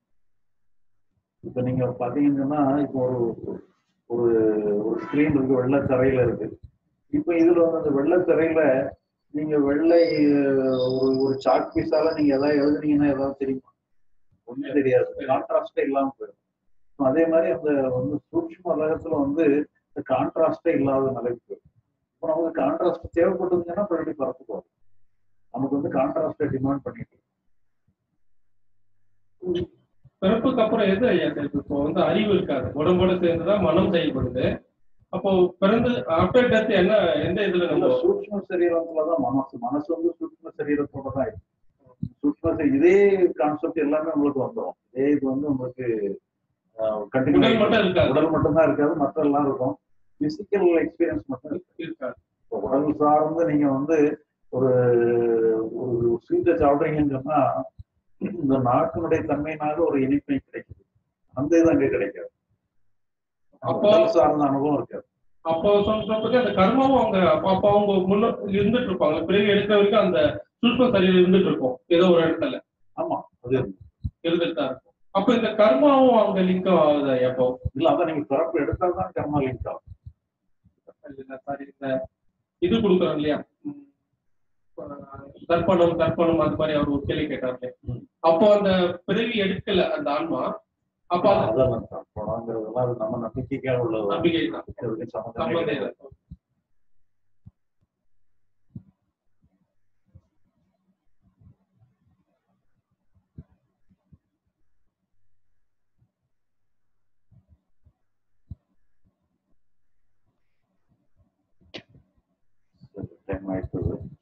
இப்ப நீங்க பாத்தீங்கன்னா இப்போ ஒரு ஒரு ஒரு ஸ்கிரீன் இருக்கு வெள்ளத்தரையில இருக்கு இப்ப இதுல வந்து அந்த வெள்ளத்தரையில நீங்க வெள்ளை அஹ், ஒரு ஒரு சாக் பீஸால நீங்க ஏதாவது எழுதுனீங்கன்னா ஏதாவது தெரியுமா ஒண்ணும் தெரியாது கான்ட்ராஸ்டே இல்லாம போயிடும் So அதே மாதிரி அந்த வந்து சூக்ஷ்ம உலகத்துல வந்து இந்த கான்ட்ராஸ்டே இல்லாத நிலைக்கு போயிடும் இப்போ நமக்கு கான்ட்ராஸ்ட் தேவைப்பட்டதுன்னா மறுபடியும் பறந்து போகும் நமக்கு வந்து கான்ட்ராஸ்டை டிமாண்ட் பண்ணிட்டு இருக்கு. பிறப்புக்கு அப்புறம் எது ஐயா இருக்கு இப்போ வந்து அறிவு இருக்காது உடம்போட சேர்ந்துதான் மனம் செயல்படுது அப்போ பிறந்து ஆஃப்டர் டெத் என்ன எந்த இதுல அந்த நம்ம சூக்ஷ்ம சரீரத்துலதான் மனசு மனசு வந்து சூக்ஷ்ம சரீரத்தோட தான் இருக்கு சூக்ஷ்ம சரீ- இதே கான்செப்ட் எல்லாமே உங்களுக்கு வந்துடும் இதே இது வந்து உங்களுக்கு கண்டினியூ உடல் மட்டும் இருக்காது உடல் மட்டும்தான் இருக்காது மற்ற எல்லாம் இருக்கும் பிசிக்கல் எக்ஸ்பீரியன்ஸ் மட்டும் இருக்கு இருக்காது இப்போ உடல் சார்ந்து நீங்க வந்து ஒரு ஒரு ஸ்வீட்டை சாப்பிட்றீங்கன்னு சொன்னா இந்த நாட்டினுடைய தன்மையினால ஒரு இனிமை கிடைக்குது அந்த இது அங்கே கிடைக்காது அப்போ- உடல் சார்ந்த அனுபவம் இருக்காது அப்போ சொல்றதுக்கு அந்த கர்மாவும் அவங்க அப்ப அப்ப அவங்க முன்ன இருந்துட்டு இருப்பாங்க பிறகு எடுக்கிற வரைக்கும் அந்த சூழ்ப சரீரம் இருந்துட்டு இருக்கும் ஏதோ ஒரு இடத்துல ஆமா அது இருக்கு. இருந்துட்டு தான் இருக்கும் அப்ப இந்த கர்மாவும் அவங்க லிங்க் ஆகுது ஐயா அப்போ இல்ல அதான் நீங்க பிறப்பு எடுத்தால் தான் கர்மா லிங்க் ஆகும் சாரி இந்த இது கொடுக்குறோம் இல்லையா உம், அஹ் தர்ப்பணம் தர்ப்பணம் அது மாதிரி அவர் ஒரு கேள்வி கேட்டார் இல்லையா ம். அப்போ அந்த பிறவி எடுக்கல அந்த ஆன்மா அப்ப அந்த அதான் தர்ப்பணங்கிறதெல்லாம் அது நம்ம நம்பிக்கைக்காக உள்ளது நம்பிக்கை தான் அதுக்கு சம்மந்தமே சம்பந்தம் கிடையாது. இல்லை. டைம் ஆயிடுச்சு